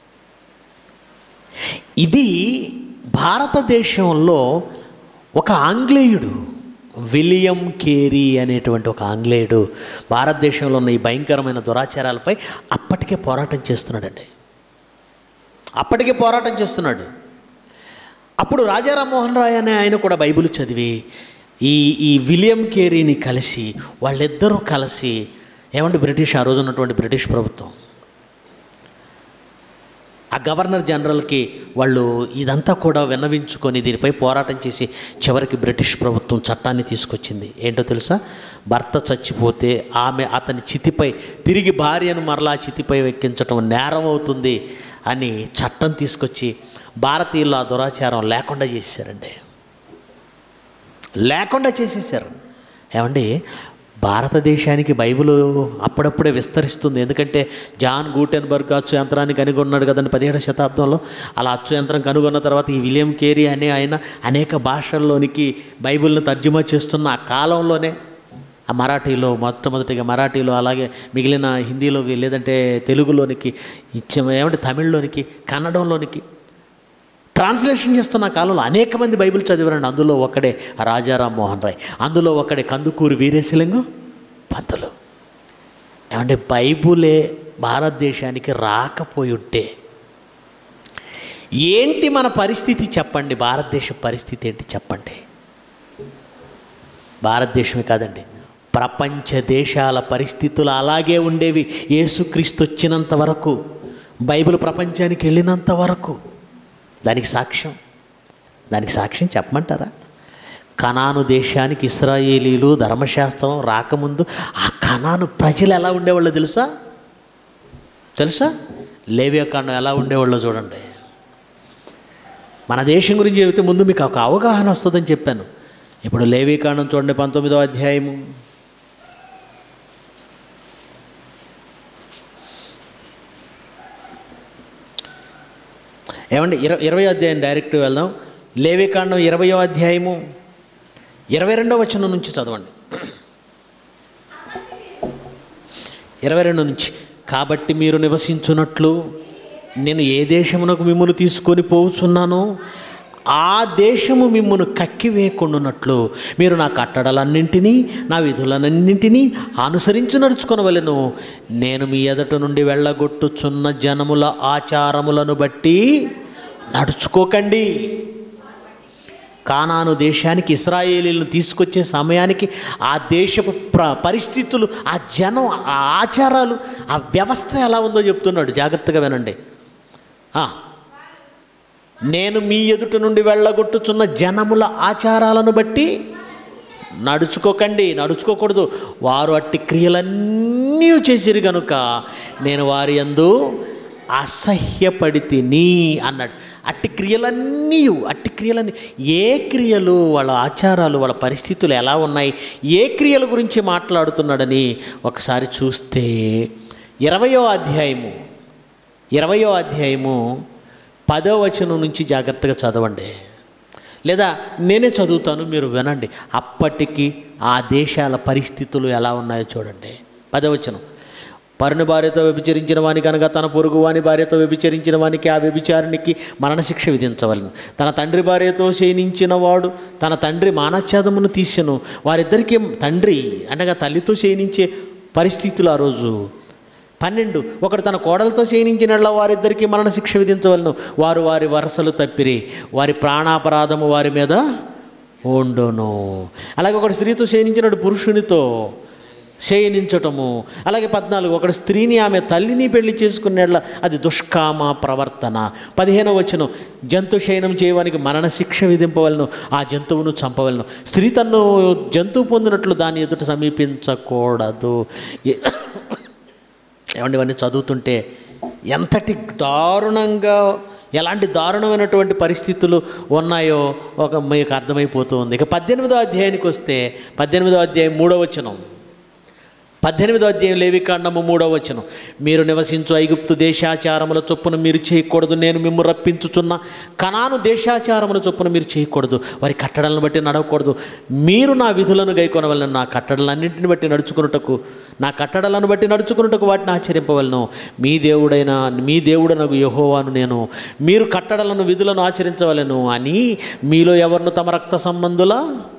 ఇది భారతదేశంలో ఒక ఆంగ్లేయుడు విలియం కేరీ అనేటువంటి ఒక ఆంగ్లేయుడు భారతదేశంలో ఉన్న ఈ భయంకరమైన దురాచారాలపై అప్పటికే పోరాటం చేస్తున్నాడండి అప్పటికే పోరాటం చేస్తున్నాడు అప్పుడు రాజా రామ్మోహన్ రాయ్ అనే ఆయన కూడా బైబిల్ చదివి ఈ ఈ విలియం కేరీని కలిసి వాళ్ళిద్దరూ కలిసి ఏమంటే బ్రిటిష్ ఆ రోజు ఉన్నటువంటి బ్రిటిష్ ప్రభుత్వం ఆ గవర్నర్ జనరల్కి వాళ్ళు ఇదంతా కూడా విన్నవించుకొని దీనిపై పోరాటం చేసి చివరికి బ్రిటిష్ ప్రభుత్వం చట్టాన్ని తీసుకొచ్చింది ఏంటో తెలుసా భర్త చచ్చిపోతే ఆమె అతని చితిపై తిరిగి భార్యను మరలా చితిపై ఎక్కించటం నేరం అవుతుంది అని చట్టం తీసుకొచ్చి భారతీయులు ఆ దురాచారం లేకుండా చేసేసారండి లేకుండా చేసేసారు ఏమండి భారతదేశానికి బైబిల్ అప్పుడప్పుడే విస్తరిస్తుంది ఎందుకంటే జాన్ గూటెన్బర్గ్ అచ్చు యంత్రాన్ని కనుగొన్నాడు కదండి పదిహేడవ శతాబ్దంలో అలా అచ్చు యంత్రం కనుగొన్న తర్వాత ఈ విలియం కేరీ అనే ఆయన అనేక భాషల్లోనికి బైబిల్ను తర్జుమా చేస్తున్న ఆ కాలంలోనే ఆ మరాఠీలో మొట్టమొదటిగా మరాఠీలో అలాగే మిగిలిన హిందీలోకి లేదంటే తెలుగులోనికి ఇచ్చే ఏమంటే తమిళ్లోనికి కన్నడంలోనికి ట్రాన్స్లేషన్ చేస్తున్న కాలంలో అనేక మంది బైబిల్ చదివారండి అందులో ఒకడే రాజారాం మోహన్ రాయ్ అందులో ఒకడే కందుకూరి వీరేశలింగం పంతులు ఏమంటే బైబులే భారతదేశానికి రాకపోయి ఉంటే ఏంటి మన పరిస్థితి చెప్పండి భారతదేశ పరిస్థితి ఏంటి చెప్పండి భారతదేశమే కాదండి ప్రపంచ దేశాల పరిస్థితులు అలాగే ఉండేవి యేసుక్రీస్తు వచ్చినంత వరకు బైబిల్ ప్రపంచానికి వెళ్ళినంత వరకు దానికి సాక్ష్యం దానికి సాక్ష్యం చెప్పమంటారా కనాను దేశానికి ఇస్రాయేలీలు ధర్మశాస్త్రం రాకముందు ఆ కనాను ప్రజలు ఎలా ఉండేవాళ్ళో తెలుసా తెలుసా లేవ్యకాండం ఎలా ఉండేవాళ్ళో చూడండి మన దేశం గురించి చెబితే ముందు మీకు ఒక అవగాహన వస్తుందని చెప్పాను ఇప్పుడు లేవీకాండం చూడండి పంతొమ్మిదో అధ్యాయము ఏమండి ఇర ఇరవై అధ్యాయం డైరెక్ట్ వెళ్దాం లేవికాండం ఇరవయో అధ్యాయము ఇరవై రెండో వచనం నుంచి చదవండి ఇరవై రెండు నుంచి కాబట్టి మీరు నివసించున్నట్లు నేను ఏ దేశమునకు మిమ్మల్ని తీసుకొని పోవుచున్నానో ఆ దేశము మిమ్మును కక్కివేయకుండానట్లు మీరు నా కట్టడలన్నింటినీ నా విధులన్నింటినీ అనుసరించి నడుచుకొనవలెను నేను మీ ఎదట నుండి వెళ్ళగొట్టుచున్న జనముల ఆచారములను బట్టి నడుచుకోకండి కానాను దేశానికి ఇస్రాయేలీలను తీసుకొచ్చే సమయానికి ఆ దేశపు ప్ర పరిస్థితులు ఆ జనం ఆ ఆచారాలు ఆ వ్యవస్థ ఎలా ఉందో చెప్తున్నాడు జాగ్రత్తగా వినండి ఆ, నేను మీ ఎదుట నుండి వెళ్ళగొట్టుచున్న జనముల ఆచారాలను బట్టి నడుచుకోకండి నడుచుకోకూడదు వారు అట్టి క్రియలన్నీ చేసిరు గనుక నేను వారి యందు అసహ్యపడి తిని అన్నాడు అట్టి క్రియలన్నీ అట్టి క్రియలన్నీ ఏ క్రియలు వాళ్ళ ఆచారాలు వాళ్ళ పరిస్థితులు ఎలా ఉన్నాయి ఏ క్రియల గురించి మాట్లాడుతున్నాడని ఒకసారి చూస్తే ఇరవయో అధ్యాయము ఇరవయో అధ్యాయము పదో వచనం నుంచి జాగ్రత్తగా చదవండి లేదా నేనే చదువుతాను మీరు వినండి అప్పటికి ఆ దేశాల పరిస్థితులు ఎలా ఉన్నాయో చూడండి పదవచనం పరుని భార్యతో వ్యభిచరించిన వానికి అనగా తన పొరుగు వాని భార్యతో వ్యభిచరించిన వానికి ఆ వ్యభిచారునికి మరణశిక్ష విధించవలను తన తండ్రి భార్యతో శయనించిన వాడు తన తండ్రి మానఛేదమును తీసెను వారిద్దరికీ తండ్రి అనగా తల్లితో శయనించే పరిస్థితులు ఆ రోజు పన్నెండు ఒకడు తన కోడలతో చేయనించిన వారిద్దరికీ మరణశిక్ష విధించవలను వారు వారి వరసలు తప్పిరి వారి ప్రాణాపరాధము వారి మీద ఉండును అలాగే ఒకడు స్త్రీతో శయనించినడు పురుషునితో శయనించటము అలాగే పద్నాలుగు ఒకడు స్త్రీని ఆమె తల్లిని పెళ్లి చేసుకునేట్ల అది దుష్కామ ప్రవర్తన పదిహేనవ వచనం జంతు శయనం చేయడానికి మరణశిక్ష విధింపవలను ఆ జంతువును చంపవలను స్త్రీ తన్ను జంతువు పొందినట్లు దాని ఎదుట సమీపించకూడదు ఏ- ఏమండి ఇవన్నీ చదువుతుంటే ఎంతటి దారుణంగా ఎలాంటి దారుణమైనటువంటి పరిస్థితులు ఉన్నాయో ఒక మీకు అర్థమైపోతూ ఉంది ఇక పద్దెనిమిదో అధ్యాయానికి వస్తే పద్దెనిమిదో అధ్యాయం మూడో వచనం పద్దెనిమిదో అధ్యాయం లేవికాండము మూడో వచనం మీరు నివసించు ఐగుప్తు దేశాచారముల చొప్పున మీరు చేయకూడదు నేను మిమ్ము రప్పించుచున్న కనాను దేశాచారముల చొప్పున మీరు చేయకూడదు వారి కట్టడలను బట్టి నడవకూడదు మీరు నా విధులను గైకొనవలను నా కట్టడలన్నింటిని బట్టి నడుచుకున్నటకు నా కట్టడలను బట్టి నడుచుకున్నటకు వాటిని ఆచరింపవలను మీ దేవుడైన మీ దేవుడనగు యహోవాను నేను మీరు కట్టడలను విధులను ఆచరించవలను అని మీలో ఎవరిను తమ రక్త సంబంధుల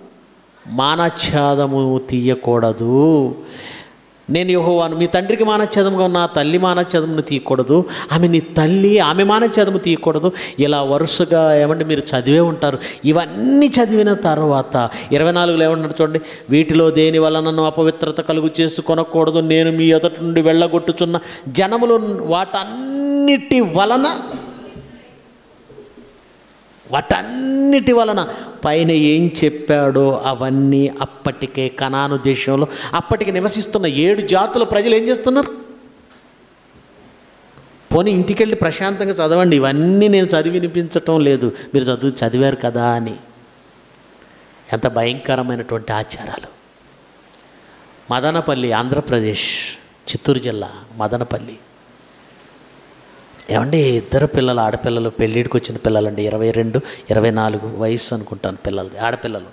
మానఛాదము తీయకూడదు నేను యెహోవాను మీ తండ్రికి మానఛేదముగా ఉన్న ఆ తల్లి మానఛేదమును తీయకూడదు ఆమె నీ తల్లి ఆమె మానఛేదము తీయకూడదు ఇలా వరుసగా ఏమంటే మీరు చదివే ఉంటారు ఇవన్నీ చదివిన తర్వాత ఇరవై నాలుగులో ఏమన్నారు చూడండి వీటిలో దేని వలనను అపవిత్రత కలుగు చేసుకొనకూడదు నేను మీ ఎదుటి నుండి వెళ్ళగొట్టుచున్న జనములు వాటన్నిటి వలన వాటన్నిటి వలన పైన ఏం చెప్పాడో అవన్నీ అప్పటికే కనాను దేశంలో అప్పటికి నివసిస్తున్న ఏడు జాతుల ప్రజలు ఏం చేస్తున్నారు పోనీ ఇంటికి వెళ్ళి ప్రశాంతంగా చదవండి ఇవన్నీ నేను చదివి వినిపించటం లేదు మీరు చదువు చదివారు కదా అని ఎంత భయంకరమైనటువంటి ఆచారాలు మదనపల్లి ఆంధ్రప్రదేశ్ చిత్తూరు జిల్లా మదనపల్లి ఏమండి ఇద్దరు పిల్లలు ఆడపిల్లలు పెళ్ళిడికి వచ్చిన పిల్లలండి ఇరవై రెండు ఇరవై నాలుగు వయసు అనుకుంటాను పిల్లలది ఆడపిల్లలు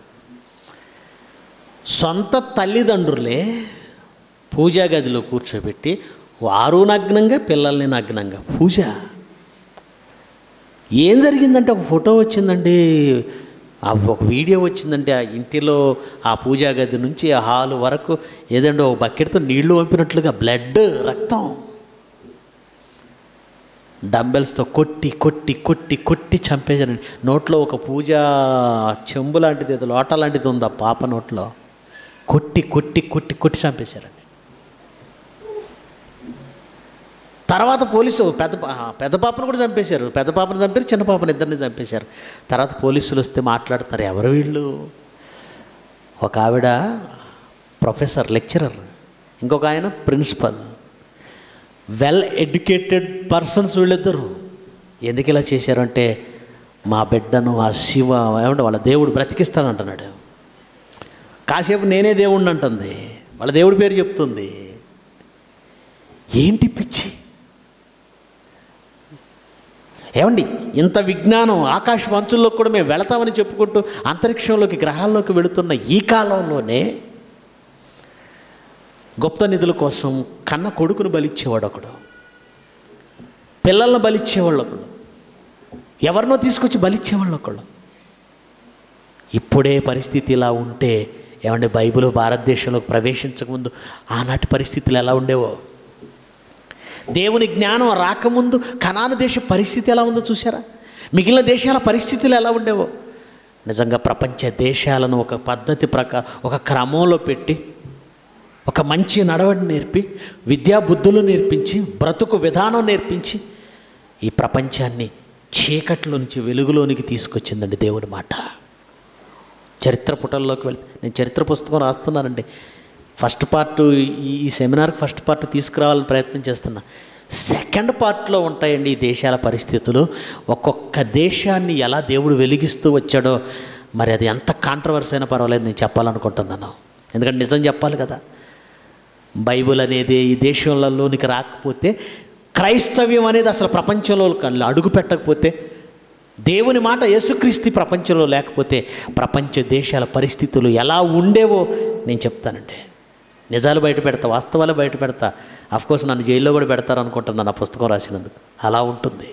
సొంత తల్లిదండ్రులే పూజా గదిలో కూర్చోబెట్టి వారు నగ్నంగా పిల్లల్ని నగ్నంగా పూజ ఏం జరిగిందంటే ఒక ఫోటో వచ్చిందండి ఆ ఒక వీడియో వచ్చిందంటే ఆ ఇంటిలో ఆ పూజా గది నుంచి ఆ హాలు వరకు ఏదంటే ఒక బకెట్తో నీళ్లు పంపినట్లుగా బ్లడ్ రక్తం డంబెల్స్తో కొట్టి కొట్టి కొట్టి కొట్టి చంపేశారండి నోట్లో ఒక పూజ చెంబు లాంటిది ఏదో లోట లాంటిది ఉంది ఆ పాప నోట్లో కొట్టి కొట్టి కొట్టి కొట్టి చంపేశారండి తర్వాత పోలీసు పెద్ద పా- ఆ, పెద్ద పాపను కూడా చంపేశారు పెద్ద పాపను చంపారు చిన్న పాపను ఇద్దరిని చంపేశారు తర్వాత పోలీసులు వస్తే మాట్లాడుతున్నారు ఎవరు వీళ్ళు ఒక ఆవిడ ప్రొఫెసర్ లెక్చరర్ ఇంకొక ఆయన ప్రిన్సిపల్ వెల్ ఎడ్యుకేటెడ్ పర్సన్స్ వీళ్ళిద్దరు ఎందుకు ఇలా చేశారంటే మా బిడ్డను ఆ శివ ఏమంటే వాళ్ళ దేవుడు బ్రతికిస్తానంటున్నాడు కాసేపు నేనే దేవుణ్ణి అంటుంది వాళ్ళ దేవుడి పేరు చెప్తుంది ఏంటి పిచ్చి ఏమండి ఇంత విజ్ఞానం ఆకాశ మంచుల్లో కూడా మేము వెళతామని చెప్పుకుంటూ అంతరిక్షంలోకి గ్రహాల్లోకి వెళుతున్న ఈ కాలంలోనే గుప్త నిధుల కోసం కన్న కొడుకును బలిచ్చేవాడు ఒకడు పిల్లలను బలిచ్చేవాళ్ళు ఒకడు ఎవరినో తీసుకొచ్చి బలిచ్చేవాళ్ళు ఒకడు ఇప్పుడే పరిస్థితి ఇలా ఉంటే ఏమంటే బైబిల్ భారతదేశంలోకి ప్రవేశించకముందు ఆనాటి పరిస్థితులు ఎలా ఉండేవో దేవుని జ్ఞానం రాకముందు కనాను దేశ పరిస్థితి ఎలా ఉందో చూసారా మిగిలిన దేశాల పరిస్థితులు ఎలా ఉండేవో నిజంగా ప్రపంచ దేశాలను ఒక పద్ధతి ప్రకారం ఒక క్రమంలో పెట్టి ఒక మంచి నడవడి నేర్పి విద్యా బుద్ధులు నేర్పించి బ్రతుకు విధానం నేర్పించి ఈ ప్రపంచాన్ని చీకట్లో నుంచి వెలుగులోనికి తీసుకొచ్చిందండి దేవుని మాట చరిత్ర పుటల్లోకి వెళ్తే నేను చరిత్ర పుస్తకం రాస్తున్నానండి ఫస్ట్ పార్ట్ ఈ ఈ సెమినార్కి ఫస్ట్ పార్ట్ తీసుకురావాలని ప్రయత్నం చేస్తున్నా సెకండ్ పార్ట్లో ఉంటాయండి ఈ దేశాల పరిస్థితులు ఒక్కొక్క దేశాన్ని ఎలా దేవుడు వెలిగిస్తూ వచ్చాడో మరి అది ఎంత కాంట్రవర్సీ అయినా పర్వాలేదు నేను చెప్పాలనుకుంటున్నాను ఎందుకంటే నిజం చెప్పాలి కదా బైబిల్ అనేది ఈ దేశంలోనికి రాకపోతే క్రైస్తవ్యం అనేది అసలు ప్రపంచంలో అడుగు పెట్టకపోతే దేవుని మాట యేసుక్రీస్తు ప్రపంచంలో లేకపోతే ప్రపంచ దేశాల పరిస్థితులు ఎలా ఉండేవో నేను చెప్తానండి నిజాలు బయట పెడతా వాస్తవాలు బయట పెడతా కోర్స్ నన్ను జైల్లో కూడా పెడతారు అనుకుంటున్నాను నా పుస్తకం రాసినందుకు అలా ఉంటుంది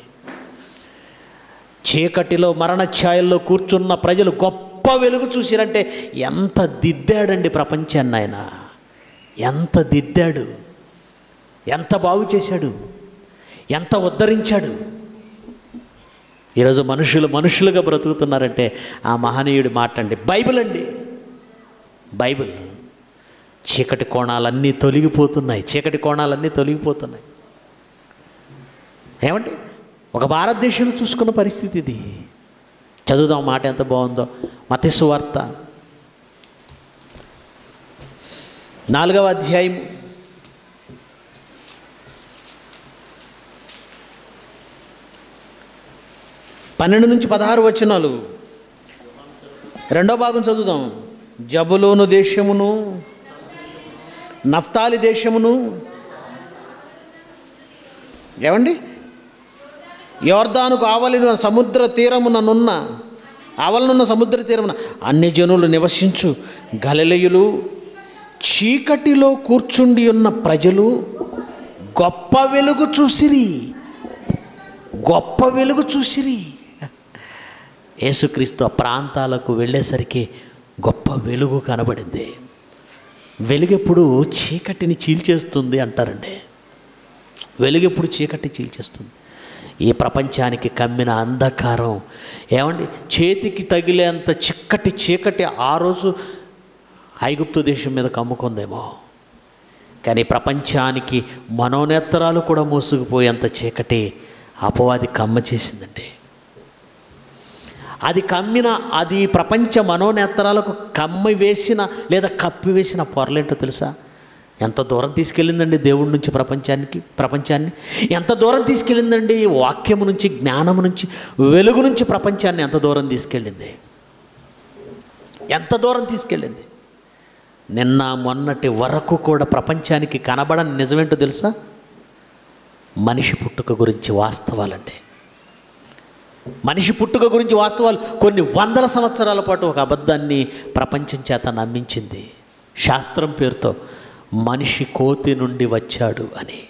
చీకటిలో మరణ ఛాయల్లో కూర్చున్న ప్రజలు గొప్ప వెలుగు చూసిరంటే ఎంత దిద్దాడండి ప్రపంచాన్ని ఆయన ఎంత దిద్దాడు ఎంత బాగు చేశాడు ఎంత ఉద్ధరించాడు ఈరోజు మనుషులు మనుషులుగా బ్రతుకుతున్నారంటే ఆ మహనీయుడి మాట అండి బైబిల్ అండి బైబిల్ చీకటి కోణాలన్నీ తొలగిపోతున్నాయి చీకటి కోణాలన్నీ తొలగిపోతున్నాయి ఏమండి ఒక భారతదేశంలో చూసుకున్న పరిస్థితి ఇది చదువుదాం మాట ఎంత బాగుందో మతిసు వార్త నాలుగవ అధ్యాయం పన్నెండు నుంచి పదహారు వచనాలు రెండో భాగం చదువుదాం జబులోను దేశమును నఫ్తాలి దేశమును ఏమండి యోర్దానుకు ఆవలిన సముద్ర తీరముననున్న ఆవలనున్న సముద్ర తీరమున అన్ని జనులు నివసించు గలలయులు చీకటిలో కూర్చుండి ఉన్న ప్రజలు గొప్ప వెలుగు చూసిరి గొప్ప వెలుగు చూసిరి యేసుక్రీస్తు ఆ ప్రాంతాలకు వెళ్ళేసరికి గొప్ప వెలుగు కనబడింది వెలుగెప్పుడు చీకటిని చీల్చేస్తుంది అంటారండి వెలుగెప్పుడు చీకటి చీల్చేస్తుంది ఈ ప్రపంచానికి కమ్మిన అంధకారం ఏమండి చేతికి తగిలేంత చిక్కటి చీకటి ఆ రోజు ఐగుప్తు దేశం మీద కమ్ముకుందేమో కానీ ప్రపంచానికి మనోనేత్రాలు కూడా మూసుకుపోయేంత చీకటి అపవాది కమ్మ చేసిందండి అది కమ్మిన అది ప్రపంచ మనోనేత్రాలకు కమ్మి వేసిన లేదా కప్పి వేసిన పొరలేంటో తెలుసా ఎంత దూరం తీసుకెళ్ళిందండి దేవుడి నుంచి ప్రపంచానికి ప్రపంచాన్ని ఎంత దూరం తీసుకెళ్ళిందండి వాక్యము నుంచి జ్ఞానము నుంచి వెలుగు నుంచి ప్రపంచాన్ని ఎంత దూరం తీసుకెళ్ళింది ఎంత దూరం తీసుకెళ్ళింది నిన్న మొన్నటి వరకు కూడా ప్రపంచానికి కనబడని నిజమేంటో తెలుసా మనిషి పుట్టుక గురించి వాస్తవాలండి మనిషి పుట్టుక గురించి వాస్తవాలు కొన్ని వందల సంవత్సరాల పాటు ఒక అబద్ధాన్ని ప్రపంచం చేత నమ్మించింది శాస్త్రం పేరుతో మనిషి కోతి నుండి వచ్చాడు అని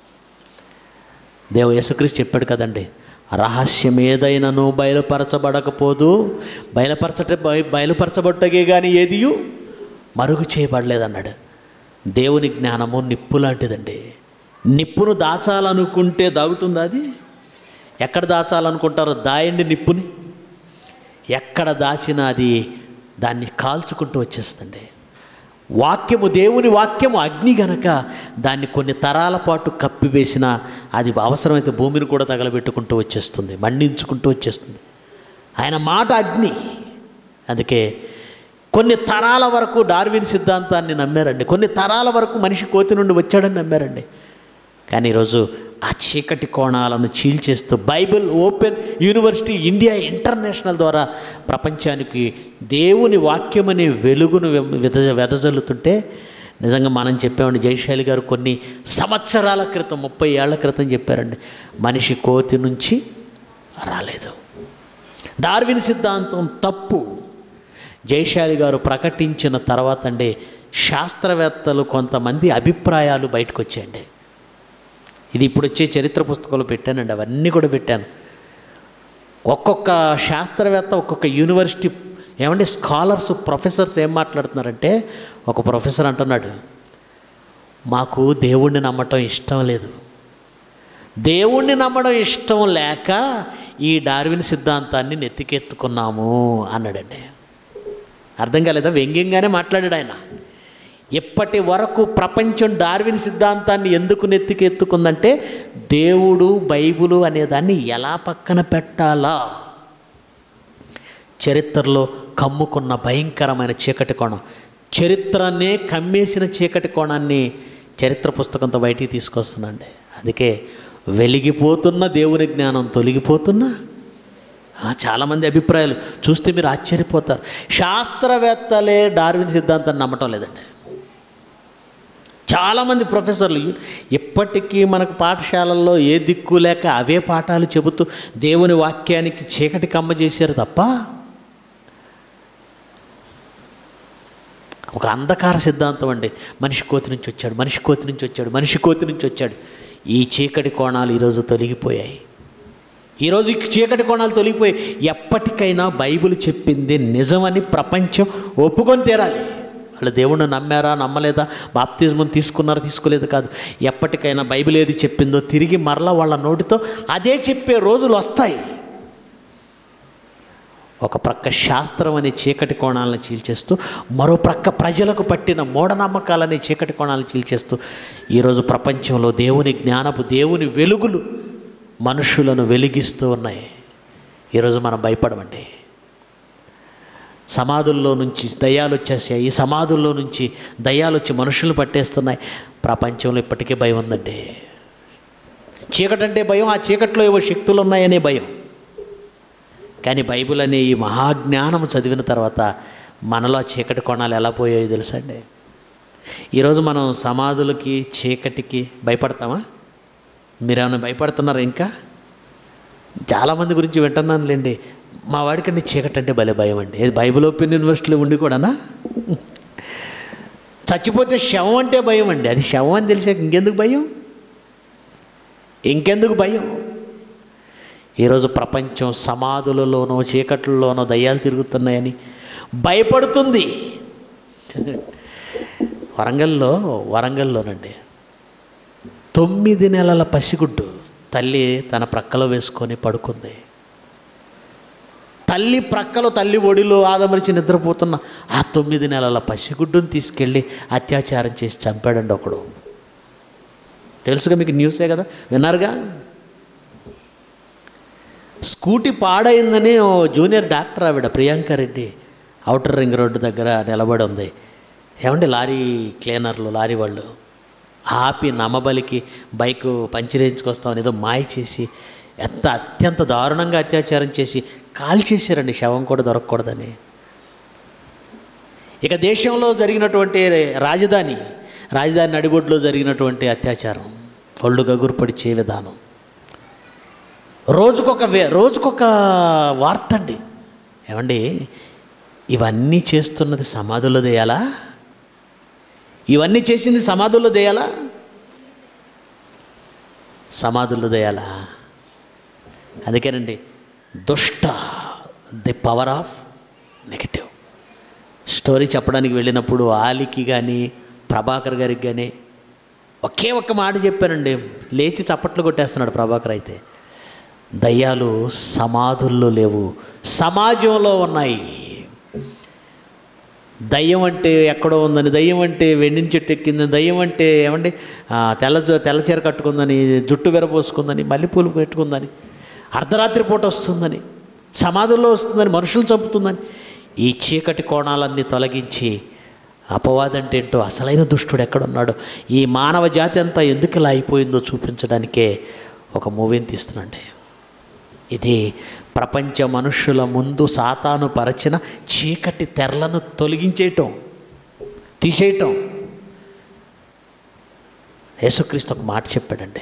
దేవ యేసుక్రీస్తు చెప్పాడు కదండి రహస్యం ఏదైనాను బయలుపరచబడకపోదు బయలుపరచట బయ బయలుపరచబట్టగే కానీ ఏదియు మరుగు చేయబడలేదన్నాడు దేవుని జ్ఞానము నిప్పు లాంటిదండి నిప్పును దాచాలనుకుంటే దాగుతుందా అది ఎక్కడ దాచాలనుకుంటారో దాయండి నిప్పుని ఎక్కడ దాచినా అది దాన్ని కాల్చుకుంటూ వచ్చేస్తుంది వాక్యము దేవుని వాక్యము అగ్ని గనక దాన్ని కొన్ని తరాల పాటు కప్పివేసిన అది అవసరమైతే భూమిని కూడా తగలబెట్టుకుంటూ వచ్చేస్తుంది మండించుకుంటూ వచ్చేస్తుంది ఆయన మాట అగ్ని అందుకే కొన్ని తరాల వరకు డార్విన్ సిద్ధాంతాన్ని నమ్మారండి కొన్ని తరాల వరకు మనిషి కోతి నుండి వచ్చాడని నమ్మారండి కానీ ఈరోజు ఆ చీకటి కోణాలను చీల్చేస్తూ Bible open university India international ద్వారా ప్రపంచానికి దేవుని వాక్యం అనే వెలుగును వెద వెదజల్లుతుంటే నిజంగా మనం చెప్పామండి జయశైలి గారు కొన్ని సంవత్సరాల క్రితం ముప్పై ఏళ్ల క్రితం చెప్పారండి మనిషి కోతి నుంచి రాలేదు డార్విన్ సిద్ధాంతం తప్పు జయశాలి గారు ప్రకటించిన తర్వాత అండి శాస్త్రవేత్తలు కొంతమంది అభిప్రాయాలు బయటకు వచ్చాయండి ఇది ఇప్పుడు వచ్చే చరిత్ర పుస్తకంలో పెట్టానండి అవన్నీ కూడా పెట్టాను ఒక్కొక్క శాస్త్రవేత్త ఒక్కొక్క యూనివర్సిటీ ఏమంటే స్కాలర్స్ ప్రొఫెసర్స్ ఏం మాట్లాడుతున్నారంటే ఒక ప్రొఫెసర్ అంటున్నాడు మాకు దేవుణ్ణి నమ్మటం ఇష్టం లేదు దేవుణ్ణి నమ్మడం ఇష్టం లేక ఈ డార్విన్ సిద్ధాంతాన్ని నెత్తికెత్తుకున్నాము అన్నాడండి అర్థం కాలేదా వ్యంగ్యంగానే మాట్లాడాడు ఆయన ఇప్పటి వరకు ప్రపంచం డార్విన్ సిద్ధాంతాన్ని ఎందుకు నెత్తికెత్తుకుందంటే దేవుడు బైబులు అనేదాన్ని ఎలా పక్కన పెట్టాలా చరిత్రలో కమ్ముకున్న భయంకరమైన చీకటి కోణం చరిత్రనే కమ్మేసిన చీకటి కోణాన్ని చరిత్ర పుస్తకంతో బయటికి తీసుకొస్తున్నాండి అందుకే వెలిగిపోతున్న దేవుని జ్ఞానం తొలగిపోతున్న ఆ, చాలామంది అభిప్రాయాలు చూస్తే మీరు ఆశ్చర్యపోతారు శాస్త్రవేత్తలే డార్విన్ సిద్ధాంతాన్ని నమ్మటం లేదండి చాలామంది ప్రొఫెసర్లు ఇప్పటికీ మనకు పాఠశాలల్లో ఏ దిక్కు లేక అవే పాఠాలు చెబుతూ దేవుని వాక్యానికి చీకటి కమ్మ చేశారు తప్ప ఒక అంధకార సిద్ధాంతం అండి మనిషి కోతి నుంచి వచ్చాడు మనిషి కోతి నుంచి వచ్చాడు మనిషి కోతి నుంచి వచ్చాడు ఈ చీకటి కోణాలు ఈరోజు తొలగిపోయాయి ఈరోజు ఈ చీకటి కోణాలు తొలగిపోయి ఎప్పటికైనా బైబిల్ చెప్పింది నిజమని ప్రపంచం ఒప్పుకొని తీరాలి వాళ్ళు దేవుణ్ణి నమ్మారా నమ్మలేదా బాప్తిజం తీసుకున్నారా తీసుకోలేదు కాదు ఎప్పటికైనా బైబిల్ ఏది చెప్పిందో తిరిగి మరలా వాళ్ళ నోటితో అదే చెప్పే రోజులు వస్తాయి ఒక ప్రక్క శాస్త్రం అనే చీకటి కోణాలను చీల్చేస్తూ మరో ప్రక్క ప్రజలకు పట్టిన మూఢనమ్మకాలనే చీకటి కోణాలను చీల్చేస్తూ ఈరోజు ప్రపంచంలో దేవుని జ్ఞానపు దేవుని వెలుగులు మనుషులను వెలిగిస్తూ ఉన్నాయి ఈరోజు మనం భయపడమండి సమాధుల్లో నుంచి దయ్యాలు వచ్చేసాయి ఈ సమాధుల్లో నుంచి దయ్యాలు వచ్చి మనుషులను పట్టేస్తున్నాయి ప్రపంచంలో ఇప్పటికే భయం ఉందండి చీకటి అంటే భయం ఆ చీకట్లో ఏవో శక్తులు ఉన్నాయనే భయం కానీ బైబిల్ అనే ఈ మహాజ్ఞానం చదివిన తర్వాత మనలో ఆ చీకటి కోణాలు ఎలా పోయాయో తెలుసండి ఈరోజు మనం సమాధులకి చీకటికి భయపడతామా మీరేమైనా భయపడుతున్నారా ఇంకా చాలామంది గురించి వింటున్నానులేండి మా వాడికండి చీకటి అంటే భలే భయం అండి ఏది బైబిల్ ఓపెన్ యూనివర్సిటీలో ఉండి కూడానా చచ్చిపోతే శవం అంటే భయం అండి అది శవం అని తెలిసాక ఇంకెందుకు భయం ఇంకెందుకు భయం ఈరోజు ప్రపంచం సమాధులలోనో చీకట్లలోనో దయ్యాలు తిరుగుతున్నాయని భయపడుతుంది వరంగల్లో వరంగల్లోనండి తొమ్మిది నెలల పసిగుడ్డు తల్లి తన ప్రక్కలో వేసుకొని పడుకుంది తల్లి ప్రక్కలో తల్లి ఒడిలో ఆదమరిచి నిద్రపోతున్న ఆ తొమ్మిది నెలల పసిగుడ్డుని తీసుకెళ్ళి అత్యాచారం చేసి చంపాడండి ఒకడు తెలుసుగా మీకు న్యూసే కదా విన్నారుగా స్కూటీ పాడైందని ఓ జూనియర్ డాక్టర్ ఆవిడ Priyanka Reddy outer ring road దగ్గర నిలబడి ఉంది ఏమండి లారీ క్లీనర్లు లారీ వాళ్ళు ఆపి నమ్మబలికి బైక్ పంచరేయించుకొస్తామని ఏదో మాయ చేసి ఎంత అత్యంత దారుణంగా అత్యాచారం చేసి కాల్ చేశారండి శవం కూడా దొరకకూడదని ఇక దేశంలో జరిగినటువంటి రాజధాని రాజధాని నడిబొడ్లో జరిగినటువంటి అత్యాచారం ఒళ్ళు గగురుపడిచే విధానం రోజుకొక వే రోజుకొక వార్త అండి ఏమండి ఇవన్నీ చేస్తున్నది సమాధుల్లో దేయాలా ఇవన్నీ చేసింది సమాధుల్లో దేయాలా సమాధుల్లో దేయాలా అందుకేనండి దుష్ట the power of negative story చెప్పడానికి వెళ్ళినప్పుడు ఆలికి కానీ ప్రభాకర్ గారికి కానీ ఒకే ఒక్క మాట చెప్పానండి లేచి చప్పట్లు కొట్టేస్తున్నాడు ప్రభాకర్ అయితే దయ్యాలు సమాధుల్లో లేవు సమాజంలో ఉన్నాయి దయ్యం అంటే ఎక్కడో ఉందని దయ్యం అంటే వెండిన చెట్టు ఎక్కిందని దయ్యం అంటే ఏమండి ఆ, తెల్ల జు- తెల్ల చీర కట్టుకుందని జుట్టు విరబోసుకుందని మల్లెపూలు పెట్టుకుందని అర్ధరాత్రి పూట వస్తుందని సమాధుల్లో వస్తుందని మనుషులు చంపుతుందని ఈ చీకటి కోణాలన్నీ తొలగించి అపవాదంటే ఏంటో అసలైన దుష్టుడు ఎక్కడున్నాడో ఈ మానవ జాతి అంతా ఎందుకు ఇలా అయిపోయిందో చూపించడానికే ఒక మూవీని తీస్తున్నాండి ఇది ప్రపంచ మనుషుల ముందు సాతాను పరచిన చీకటి తెరలను తొలగించేయటం తీసేయటం యేసుక్రీస్తు ఒక మాట చెప్పాడండి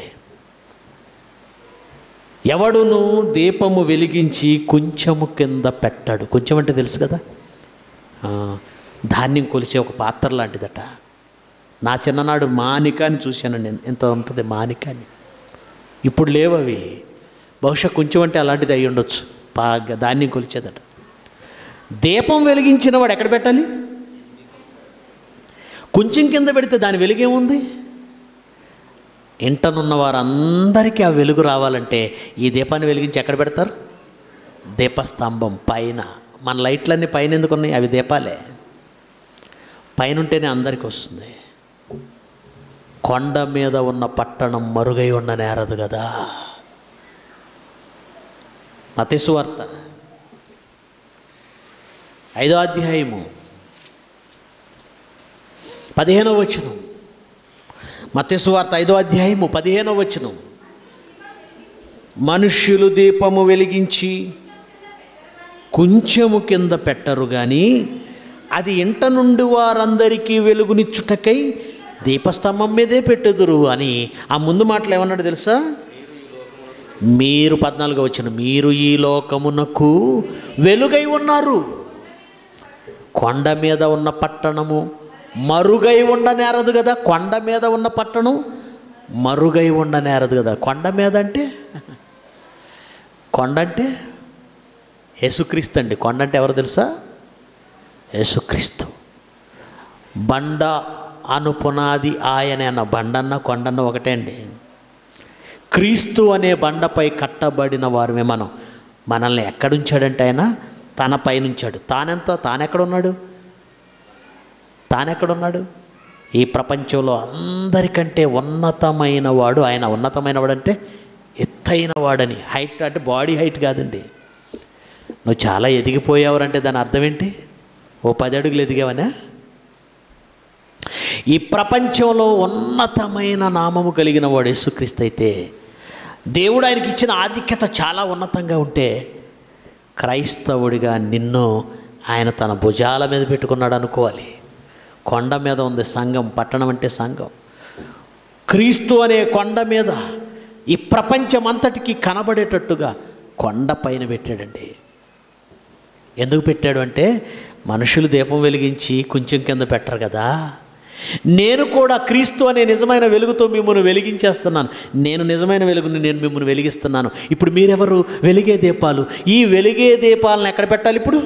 ఎవడును దీపము వెలిగించి కొంచెము కింద పెట్టాడు కొంచెం అంటే తెలుసు కదా ఆ, ధాన్యం కొలిచే ఒక పాత్ర లాంటిదట నా చిన్ననాడు మానిక అని చూశానండి ఎంత ఉంటుంది మానిక అని ఇప్పుడు లేవు అవి బహుశా కొంచెం అంటే అలాంటిది అయి ఉండొచ్చు పా ధాన్యం కొలిచేదట దీపం వెలిగించిన వాడు ఎక్కడ పెట్టాలి కొంచెం కింద పెడితే దాని వెలుగేముంది ఇంటనున్న వారందరికీ ఆ వెలుగు రావాలంటే ఈ దీపాన్ని వెలిగించి ఎక్కడ పెడతారు దీపస్తంభం పైన మన లైట్లన్నీ పైన ఎందుకు ఉన్నాయి అవి దీపాలే పైన ఉంటేనే అందరికీ వస్తుంది కొండ మీద ఉన్న పట్టణం మరుగై ఉన్న నేరదు కదా మతేశ్వార్త ఐదో అధ్యాయము పదిహేనవ వచనం మతేశ్వార్త ఐదో అధ్యాయము పదిహేనవ వచనం మనుష్యులు దీపము వెలిగించి కొంచెము కింద పెట్టరు కానీ అది ఇంట నుండి వారందరికీ వెలుగునిచ్చుటకై దీపస్తంభం మీదే పెట్టుదురు అని ఆ ముందు మాటలు ఏమన్నాడు తెలుసా మీరు పద్నాలుగు వచ్చిన మీరు ఈ లోకమునకు వెలుగై ఉన్నారు కొండ మీద ఉన్న పట్టణము మరుగై ఉండనేరదు కదా కొండ మీద ఉన్న పట్టణం మరుగై ఉండనేరదు కదా కొండ మీద అంటే కొండ అంటే యేసుక్రీస్తు అండి కొండ అంటే ఎవరు తెలుసా యేసుక్రీస్తు బండ అను పునాది ఆయనే అన్న బండన్న కొండన్న ఒకటే అండి క్రీస్తు అనే బండపై కట్టబడిన వారమే మనం మనల్ని ఎక్కడుంచాడంటే ఆయన తన పైనుంచాడు తానెంత తానెక్కడున్నాడు తానెక్కడున్నాడు ఈ ప్రపంచంలో అందరికంటే ఉన్నతమైన వాడు ఆయన ఉన్నతమైన వాడు అంటే ఎత్తైన వాడని హైట్ అంటే బాడీ హైట్ కాదండి నువ్వు చాలా ఎదిగిపోయావురంటే దాని అర్థం ఏంటి ఓ పది అడుగులు ఎదిగావనా ఈ ప్రపంచంలో ఉన్నతమైన నామము కలిగిన వాడు యేసుక్రీస్తు అయితే దేవుడు ఆయనకి ఇచ్చిన ఆధిక్యత చాలా ఉన్నతంగా ఉంటే క్రైస్తవుడిగా నిన్ను ఆయన తన భుజాల మీద పెట్టుకున్నాడు అనుకోవాలి కొండ మీద ఉంది సంఘం పట్టణం అంటే సంఘం క్రీస్తు అనే కొండ మీద ఈ ప్రపంచం అంతటికి కనబడేటట్టుగా కొండ పైన పెట్టాడండి ఎందుకు పెట్టాడు అంటే మనుషులు దీపం వెలిగించి కొంచెం కింద పెట్టరు కదా నేను కూడా క్రీస్తు అనే నిజమైన వెలుగుతో మిమ్మల్ని వెలిగించేస్తున్నాను నేను నిజమైన వెలుగుని నేను మిమ్మల్ని వెలిగిస్తున్నాను ఇప్పుడు మీరెవరు వెలిగే దీపాలు ఈ వెలిగే దీపాలను ఎక్కడ పెట్టాలి ఇప్పుడు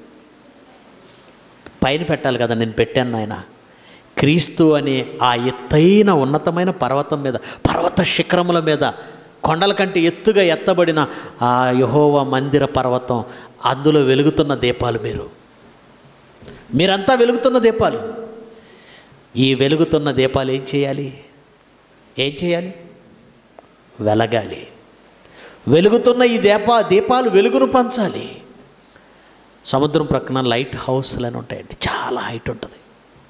పైన పెట్టాలి కదా నేను పెట్టాను నాయన క్రీస్తు అనే ఆ ఎత్తైన ఉన్నతమైన పర్వతం మీద పర్వత శిఖరముల మీద కొండల కంటే ఎత్తుగా ఎత్తబడిన ఆ యహోవ మందిర పర్వతం అందులో వెలుగుతున్న దీపాలు మీరు మీరంతా వెలుగుతున్న దీపాలు ఈ వెలుగుతున్న దీపాలు ఏం చేయాలి ఏం చేయాలి వెలగాలి వెలుగుతున్న ఈ దీప దీపాలు వెలుగును పంచాలి సముద్రం ప్రక్కన లైట్ హౌస్లు అని ఉంటాయండి చాలా హైట్ ఉంటుంది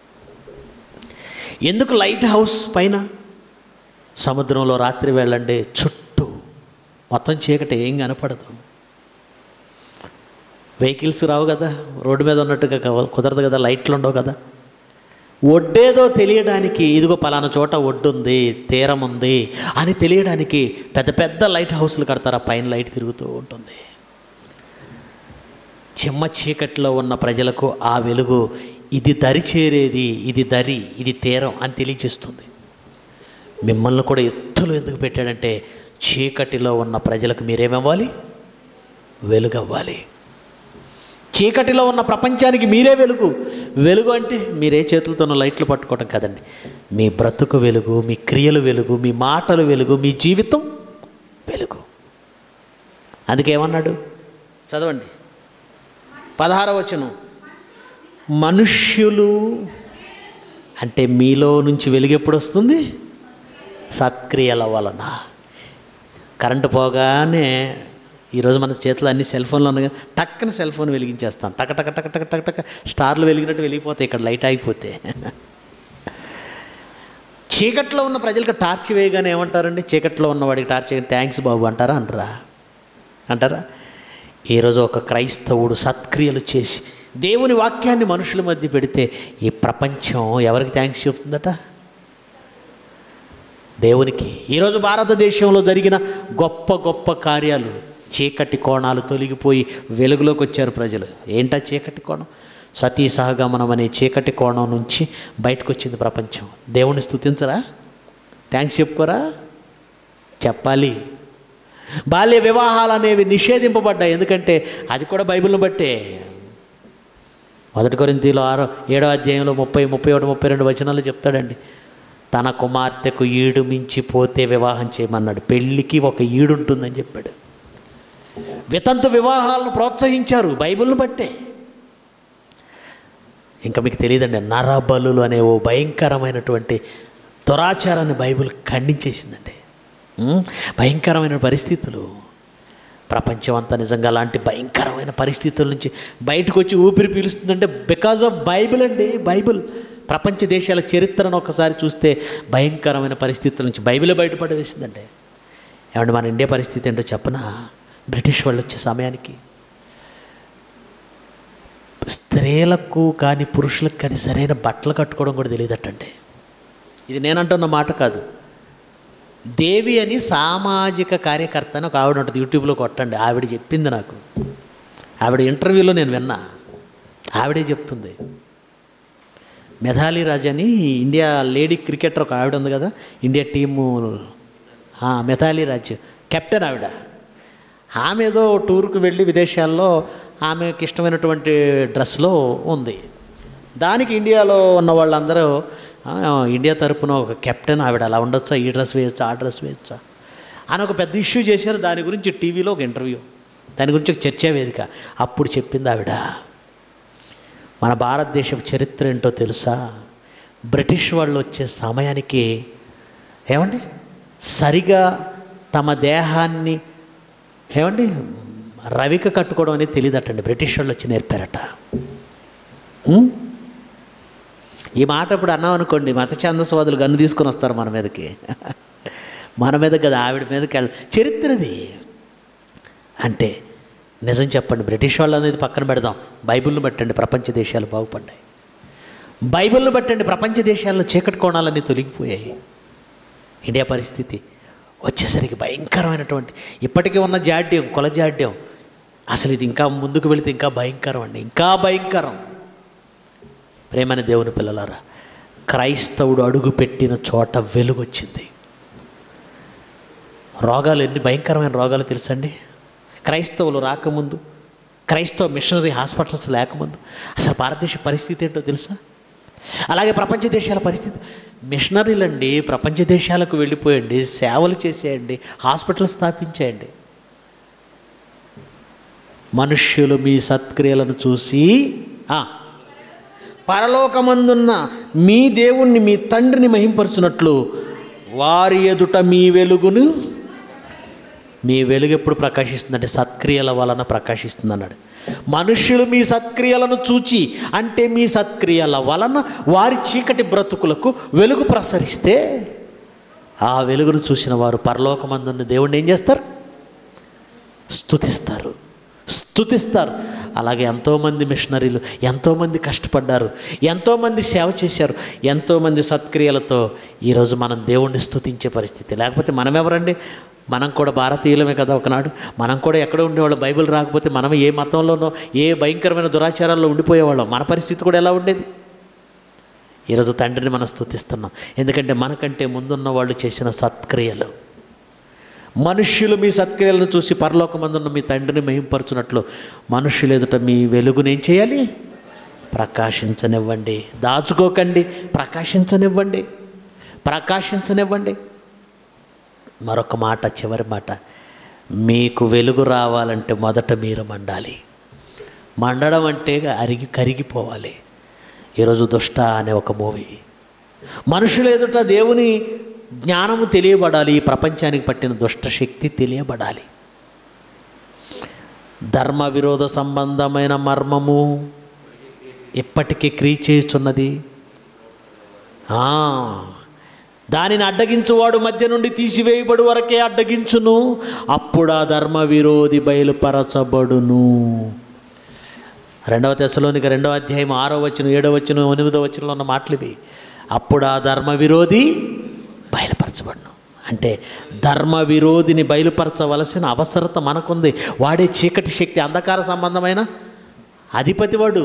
ఎందుకు లైట్ హౌస్ పైన సముద్రంలో రాత్రి వెళ్ళండి చుట్టూ మొత్తం చీకటి ఏం కనపడదు వెహికల్స్ రావు కదా రోడ్డు మీద ఉన్నట్టుగా క- కుదరదు కదా లైట్లు ఉండవు కదా ఒడ్డేదో తెలియడానికి ఇదిగో పలానా చోట ఒడ్డు ఉంది తీరం ఉంది అని తెలియడానికి పెద్ద పెద్ద లైట్ హౌస్లు కడతారు ఆ పైన లైట్ తిరుగుతూ ఉంటుంది చిమ్మ చీకట్లో ఉన్న ప్రజలకు ఆ వెలుగు ఇది దరి చేరేది ఇది దరి ఇది తీరం అని తెలియజేస్తుంది మిమ్మల్ని కూడా ఎత్తులు ఎందుకు పెట్టాడంటే చీకటిలో ఉన్న ప్రజలకు మీరేమవ్వాలి వెలుగవ్వాలి చీకటిలో ఉన్న ప్రపంచానికి మీరే వెలుగు వెలుగు అంటే మీరే చేతులతో లైట్లు పట్టుకోవడం కదండి మీ బ్రతుకు వెలుగు మీ క్రియలు వెలుగు మీ మాటలు వెలుగు మీ జీవితం వెలుగు అందుకేమన్నాడు చదవండి పదహార వచనం మనుష్యులు అంటే మీలో నుంచి వెలుగు ఎప్పుడు వస్తుంది సత్క్రియల వలన కరెంటు పోగానే ఈరోజు మన చేతిలో అన్ని సెల్ ఫోన్లు ఉన్నాయి కదా టక్కన సెల్ ఫోన్ వెలిగించేస్తాం టక టక టక టక టక టక స్టార్లు వెలిగినట్టు వెలిగిపోతాయి ఇక్కడ లైట్ ఆగిపోతే చీకట్లో ఉన్న ప్రజలకు టార్చ్ వేయగానే ఏమంటారండి చీకట్లో ఉన్నవాడికి టార్చ్ వేయగానే థ్యాంక్స్ బాబు అంటారా అంటారా అంటారా ఈరోజు ఒక క్రైస్తవుడు సత్క్రియలు చేసి దేవుని వాక్యాన్ని మనుషుల మధ్య పెడితే ఈ ప్రపంచం ఎవరికి థ్యాంక్స్ చెప్తుందట దేవునికి ఈరోజు భారతదేశంలో జరిగిన గొప్ప గొప్ప కార్యాలు చీకటి కోణాలు తొలగిపోయి వెలుగులోకి వచ్చారు ప్రజలు ఏంటా చీకటి కోణం సతీ సహగమనం అనే చీకటి కోణం నుంచి బయటకు వచ్చింది ప్రపంచం దేవుని స్తుతించరా థ్యాంక్స్ చెప్పుకోరా చెప్పాలి బాల్య వివాహాలు అనేవి నిషేధింపబడ్డాయి ఎందుకంటే అది కూడా బైబిల్ని బట్టే మొదటి కొరింతీలో ఆరో ఏడో అధ్యాయంలో ముప్పై ముప్పై ఒకటి ముప్పై రెండు వచనాలు చెప్తాడండి తన కుమార్తెకు ఈడు మించిపోతే వివాహం చేయమన్నాడు పెళ్ళికి ఒక ఈడు ఉంటుందని చెప్పాడు వితంతు వివాహాలను ప్రోత్సహించారు బైబిల్ని బట్టే ఇంకా మీకు తెలియదండి నరబలులు అనే ఓ భయంకరమైనటువంటి దురాచారాన్ని బైబిల్ ఖండించేసిందండి ఉం? భయంకరమైన పరిస్థితులు ప్రపంచం అంతా నిజంగా అలాంటి భయంకరమైన పరిస్థితుల నుంచి బయటకు వచ్చి ఊపిరి పీలుస్తుందంటే బికాజ్ ఆఫ్ బైబిల్ అండి బైబిల్ ప్రపంచ దేశాల చరిత్రను ఒకసారి చూస్తే భయంకరమైన పరిస్థితుల నుంచి బైబిల్ బయటపడవేసిందండి ఏమంటే మన ఇండియా పరిస్థితి ఏంటో చెప్పనా బ్రిటిష్ వాళ్ళు వచ్చే సమయానికి స్త్రీలకు కానీ పురుషులకు కానీ సరైన బట్టలు కట్టుకోవడం కూడా తెలియదటండి ఇది నేనంటున్న మాట కాదు దేవి అని సామాజిక కార్యకర్త అని ఒక ఆవిడ ఉంటుంది యూట్యూబ్లో కొట్టండి ఆవిడ చెప్పింది నాకు ఆవిడ ఇంటర్వ్యూలో నేను విన్నా ఆవిడే చెప్తుంది మెథాలి రాజ్ అని ఇండియా లేడీ క్రికెటర్ ఒక ఆవిడ ఉంది కదా ఇండియా టీము ఆ, మెథాలి రాజ్ కెప్టెన్ ఆవిడ ఆమె ఏదో టూర్కి వెళ్ళి విదేశాల్లో ఆమెకి ఇష్టమైనటువంటి డ్రెస్లో ఉంది దానికి ఇండియాలో ఉన్న వాళ్ళందరూ "ఆ, ఇండియా తరపున ఒక కెప్టెన్ ఆవిడ అలా ఉండొచ్చా ఈ డ్రెస్ వేయచ్చా ఆ డ్రెస్ వేయచ్చా అని ఒక పెద్ద ఇష్యూ చేశారు దాని గురించి టీవీలో ఒక ఇంటర్వ్యూ దాని గురించి ఒక చర్చా వేదిక అప్పుడు చెప్పింది ఆవిడ మన భారతదేశం చరిత్ర ఏంటో తెలుసా బ్రిటిష్ వాళ్ళు వచ్చే సమయానికి ఏమండి సరిగా తమ దేహాన్ని ఏమండి రవిక కట్టుకోవడం అనేది తెలియదటండి బ్రిటిష్ వాళ్ళు వచ్చి నేర్పారట ఉం? ఈ మాట ఇప్పుడు అన్నాం అనుకోండి మత ఛందస్వాదులు గన్ను తీసుకొని వస్తారు మన మీదకి మన మీద కదా ఆవిడ మీదకి వెళ్ళ చరిత్రది అంటే నిజం చెప్పండి బ్రిటిష్ వాళ్ళు అనేది పక్కన పెడదాం బైబిల్ని బట్టండి ప్రపంచ దేశాలు బాగుపడ్డాయి బైబిల్ని బట్టండి ప్రపంచ దేశాల్లో చీకటి కోణాలన్నీ తొలగిపోయాయి ఇండియా పరిస్థితి వచ్చేసరికి భయంకరమైనటువంటి ఇప్పటికీ ఉన్న జాడ్యం కుల జాడ్యం అసలు ఇది ఇంకా ముందుకు వెళితే ఇంకా భయంకరం అండి ఇంకా భయంకరం ప్రేమని దేవుని పిల్లలారా క్రైస్తవుడు అడుగు పెట్టిన చోట వెలుగొచ్చింది రోగాలు ఎన్ని భయంకరమైన రోగాలు తెలుసండి క్రైస్తవులు రాకముందు క్రైస్తవ మిషనరీ హాస్పిటల్స్ లేకముందు అసలు భారతదేశ పరిస్థితి ఏంటో తెలుసా అలాగే ప్రపంచ దేశాల పరిస్థితి మిషనరీలండి ప్రపంచ దేశాలకు వెళ్ళిపోయండి సేవలు చేసేయండి హాస్పిటల్ స్థాపించేయండి మనుష్యులు మీ సత్క్రియలను చూసి ఆ, పరలోకమందున్న మీ దేవుణ్ణి మీ తండ్రిని మహింపరుచున్నట్లు వారి ఎదుట మీ వెలుగును మీ వెలుగు ఎప్పుడు ప్రకాశిస్తుందంటే సత్క్రియల వలన ప్రకాశిస్తుంది అన్నాడు మనుష్యులు మీ సత్క్రియలను చూచి అంటే మీ సత్క్రియల వలన వారి చీకటి బ్రతుకులకు వెలుగు ప్రసరిస్తే ఆ వెలుగును చూసిన వారు పరలోకమందున్న దేవుణ్ణి ఏం చేస్తారు స్తుతిస్తారు స్తుతిస్తారు అలాగే ఎంతోమంది మిషనరీలు ఎంతోమంది కష్టపడ్డారు ఎంతోమంది సేవ చేశారు ఎంతోమంది సత్క్రియలతో ఈరోజు మనం దేవుణ్ణి స్తుతించే పరిస్థితి లేకపోతే మనం ఎవరండి మనం కూడా భారతీయులమే కదా ఒకనాడు మనం కూడా ఎక్కడ ఉండేవాళ్ళం బైబిల్ రాకపోతే మనం ఏ మతంలోనో ఏ భయంకరమైన దురాచారాల్లో ఉండిపోయేవాళ్ళం మన పరిస్థితి కూడా ఎలా ఉండేది ఈరోజు తండ్రిని మనం స్తుతిస్తున్నాం ఎందుకంటే మనకంటే ముందున్న వాళ్ళు చేసిన సత్క్రియలు మనుష్యులు మీ సత్క్రియలను చూసి పరలోకమందున్న మీ తండ్రిని మహింపరచున్నట్లు మనుష్యులు ఎదుట మీ వెలుగునేం చేయాలి ప్రకాశించనివ్వండి దాచుకోకండి ప్రకాశించనివ్వండి ప్రకాశించనివ్వండి మరొక మాట చివరి మాట మీకు వెలుగు రావాలంటే మొదట మీరు మండాలి మండడం అంటే అరిగి కరిగిపోవాలి ఈరోజు దుష్ట అనే ఒక మూవీ మనుషులు ఎదుట దేవుని జ్ఞానము తెలియబడాలి ఈ ప్రపంచానికి పట్టిన దుష్ట శక్తి తెలియబడాలి ధర్మ విరోధ సంబంధమైన మర్మము ఇప్పటికీ క్రియ చేస్తున్నది ఆ, దానిని అడ్డగించువాడు మధ్య నుండి తీసివేయబడు వరకే అడ్డగించును అప్పుడు ఆ ధర్మ విరోధి బయలుపరచబడును రెండవ దశలోనికి రెండవ అధ్యాయం ఆరో వచ్చిన ఏడవ వచ్చిన ఎనిమిదవ వచనంలో ఉన్న మాటలు ఇవి అప్పుడు ఆ ధర్మ విరోధి బయలుపరచబడును అంటే ధర్మ విరోధిని బయలుపరచవలసిన అవసరత మనకుంది వాడే చీకటి శక్తి అంధకార సంబంధమైన అధిపతి వాడు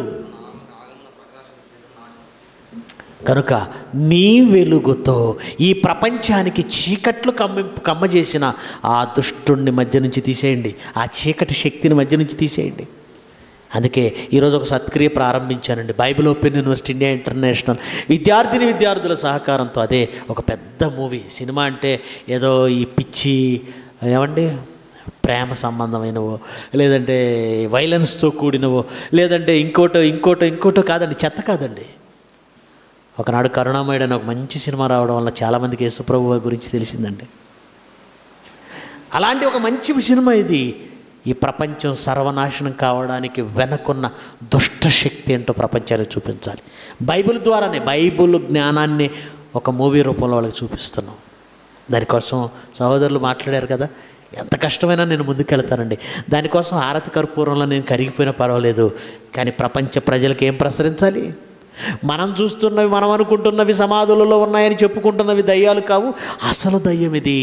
కనుక నీ వెలుగుతో ఈ ప్రపంచానికి చీకట్లు కమ్మి కమ్మజేసిన ఆ దుష్టుణ్ణి మధ్య నుంచి తీసేయండి ఆ చీకటి శక్తిని మధ్య నుంచి తీసేయండి అందుకే ఈరోజు ఒక సత్క్రియ ప్రారంభించానండి Bible open university India international విద్యార్థిని విద్యార్థుల సహకారంతో అదే ఒక పెద్ద మూవీ సినిమా అంటే ఏదో ఈ పిచ్చి ఏమండి ప్రేమ సంబంధమైనవో లేదంటే వైలెన్స్తో కూడినవో లేదంటే ఇంకోటో ఇంకోటో ఇంకోటో కాదండి చెత్త కాదండి ఒకనాడు కరుణామయుడు అని ఒక మంచి సినిమా రావడం వల్ల చాలామందికి యేసుప్రభు గురించి తెలిసిందండి అలాంటి ఒక మంచి సినిమా ఇది ఈ ప్రపంచం సర్వనాశనం కావడానికి వెనకున్న దుష్ట శక్తి ఏంటో ప్రపంచానికి చూపించాలి బైబిల్ ద్వారానే బైబిల్ జ్ఞానాన్ని ఒక మూవీ రూపంలో వాళ్ళకి చూపిస్తున్నాం దానికోసం సహోదరులు మాట్లాడారు కదా ఎంత కష్టమైనా నేను ముందుకెళ్తానండి దానికోసం హారతి కర్పూరంలో నేను కరిగిపోయినా పర్వాలేదు కానీ ప్రపంచ ప్రజలకు ఏం ప్రసరించాలి మనం చూస్తున్నవి మనం అనుకుంటున్నవి సమాధులలో ఉన్నాయని చెప్పుకుంటున్నవి దయ్యాలు కావు అసలు దయ్యం ఇది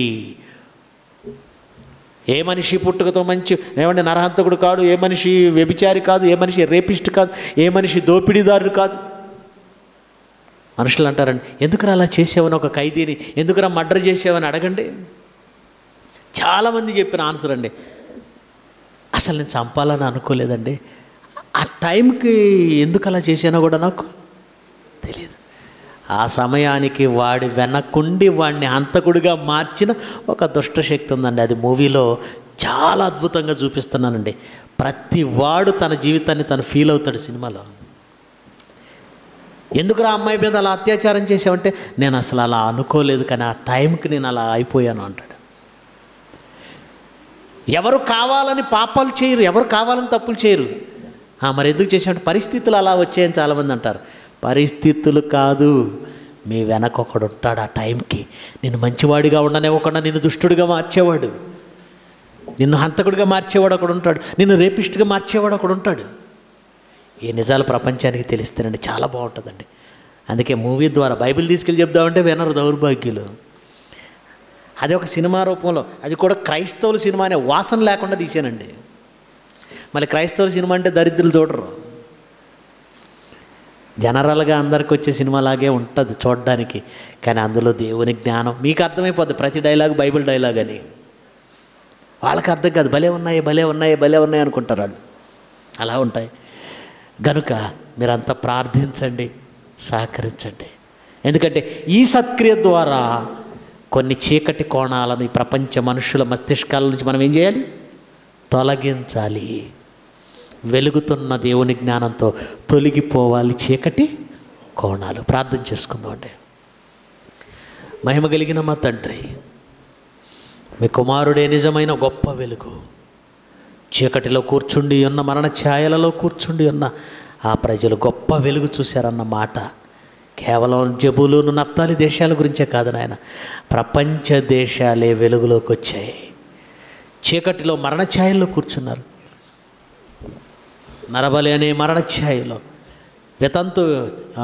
ఏ మనిషి పుట్టుకతో మంచి ఏమంటే నరహంతకుడు కాదు ఏ మనిషి వ్యభిచారి కాదు ఏ మనిషి రేపిస్ట్ కాదు ఏ మనిషి దోపిడీదారుడు కాదు మనుషులు అంటారండి ఎందుకురా అలా చేసావని ఒక ఖైదీని ఎందుకురా మర్డర్ చేసావని అడగండి చాలామంది చెప్పిన ఆన్సర్ అండి అసలు నేను చంపాలని అనుకోలేదండి ఆ టైంకి ఎందుకు అలా చేశానో కూడా నాకు తెలియదు ఆ సమయానికి వాడి వెనకుండి వాడిని హంతకుడిగా మార్చిన ఒక దుష్టశక్తి ఉందండి అది మూవీలో చాలా అద్భుతంగా చూపిస్తున్నానండి ప్రతి వాడు తన జీవితాన్ని తను ఫీల్ అవుతాడు సినిమాలో ఎందుకు ఆ అమ్మాయి మీద అలా అత్యాచారం చేసావంటే నేను అసలు అలా అనుకోలేదు కానీ ఆ టైంకి నేను అలా అయిపోయాను అంటాడు ఎవరు కావాలని పాపాలు చేయరు ఎవరు కావాలని తప్పులు చేయరు ఆ, మరి ఎందుకు చేసామంటే పరిస్థితులు అలా వచ్చాయని చాలామంది అంటారు పరిస్థితులు కాదు మీ వెనక ఒకడు ఉంటాడు ఆ టైంకి నిన్ను మంచివాడిగా ఉండనివ్వకుండా నిన్ను దుష్టుడిగా మార్చేవాడు నిన్ను హంతకుడిగా మార్చేవాడు ఒకడు ఉంటాడు నిన్ను రేపిస్ట్గా మార్చేవాడు ఒకడు ఉంటాడు ఈ నిజాలు ప్రపంచానికి తెలిస్తేనండి చాలా బాగుంటుందండి అందుకే మూవీ ద్వారా బైబిల్ తీసుకెళ్ళి చెప్దామంటే వినరు దౌర్భాగ్యులు అది ఒక సినిమా రూపంలో అది కూడా క్రైస్తవుల సినిమా అనే వాసన లేకుండా తీసానండి మళ్ళీ క్రైస్తవుల సినిమా అంటే దరిద్రులు చూడరు జనరల్గా అందరికి వచ్చే సినిమాలాగే ఉంటుంది చూడడానికి కానీ అందులో దేవుని జ్ఞానం మీకు అర్థమైపోద్ది ప్రతి డైలాగ్ బైబిల్ డైలాగ్ అని వాళ్ళకి అర్థం కాదు భలే ఉన్నాయి భలే ఉన్నాయి భలే ఉన్నాయి అనుకుంటారు వాళ్ళు అలా ఉంటాయి గనుక మీరంతా ప్రార్థించండి సహకరించండి ఎందుకంటే ఈ సత్క్రియ ద్వారా కొన్ని చీకటి కోణాలను ఈ ప్రపంచ మనుషుల మస్తిష్కాల నుంచి మనం ఏం చేయాలి తొలగించాలి వెలుగుతున్న దేవుని జ్ఞానంతో తొలగిపోవాలి చీకటి కోణాలు ప్రార్థన చేసుకుందాం అండి మహిమ కలిగిన మా తండ్రి మీ కుమారుడే నిజమైన గొప్ప వెలుగు చీకటిలో కూర్చుండి ఉన్న మరణ ఛాయలలో కూర్చుండి ఉన్న ఆ ప్రజలు గొప్ప వెలుగు చూశారన్న మాట కేవలం జబులును నఫ్తాలి దేశాల గురించే కాదు నాయన ప్రపంచ దేశాలే వెలుగులోకి వచ్చాయి చీకటిలో మరణ ఛాయల్లో కూర్చున్నారు నరబలి అనే మరణ ఛాయలో వితంతు ఆ,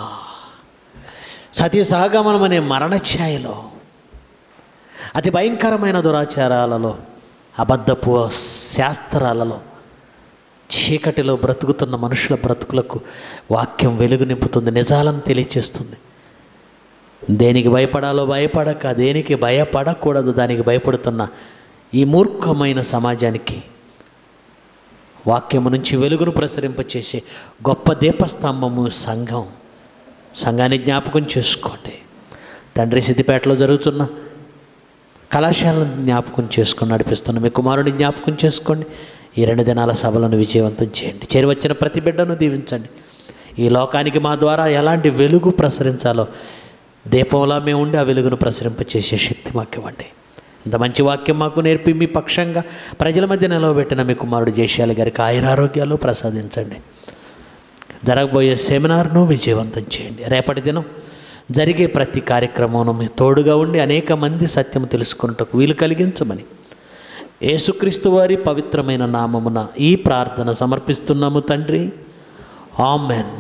సతీ సహగమనం అనే మరణ ఛాయలో అతి భయంకరమైన దురాచారాలలో అబద్ధపు శాస్త్రాలలో చీకటిలో బ్రతుకుతున్న మనుషుల బ్రతుకులకు వాక్యం వెలుగు నింపుతుంది నిజాలను తెలియచేస్తుంది దేనికి భయపడాలో భయపడక దేనికి భయపడకూడదు దానికి భయపడుతున్న ఈ మూర్ఖమైన సమాజానికి వాక్యము నుంచి వెలుగును ప్రసరింపచేసే గొప్ప దీపస్తంభము సంఘం సంఘాన్ని జ్ఞాపకం చేసుకోండి తండ్రి సిద్దిపేటలో జరుగుతున్న కళాశాలను జ్ఞాపకం చేసుకొని నడిపిస్తున్న మీ కుమారుని జ్ఞాపకం చేసుకోండి ఈ రెండు దినాల సభలను విజయవంతం చేయండి చేరువచ్చిన ప్రతి బిడ్డను దీవించండి ఈ లోకానికి మా ద్వారా ఎలాంటి వెలుగు ప్రసరించాలో దీపంలా మేము ఉండి ఆ వెలుగును ప్రసరింపచేసే శక్తి మాకు ఇవ్వండి ఇంత మంచి వాక్యం మాకు నేర్పి మీ పక్షంగా ప్రజల మధ్య నిలవబెట్టిన మీ కుమారుడు జయశాలి గారికి ఆయురారోగ్యాలు ప్రసాదించండి జరగబోయే సెమినార్ను విజయవంతం చేయండి రేపటి దినం జరిగే ప్రతి కార్యక్రమం మీ తోడుగా ఉండి అనేక మంది సత్యం తెలుసుకున్నటకు వీలు కలిగించమని యేసుక్రీస్తు వారి పవిత్రమైన నామమున ఈ ప్రార్థన సమర్పిస్తున్నాము తండ్రి ఆమెన్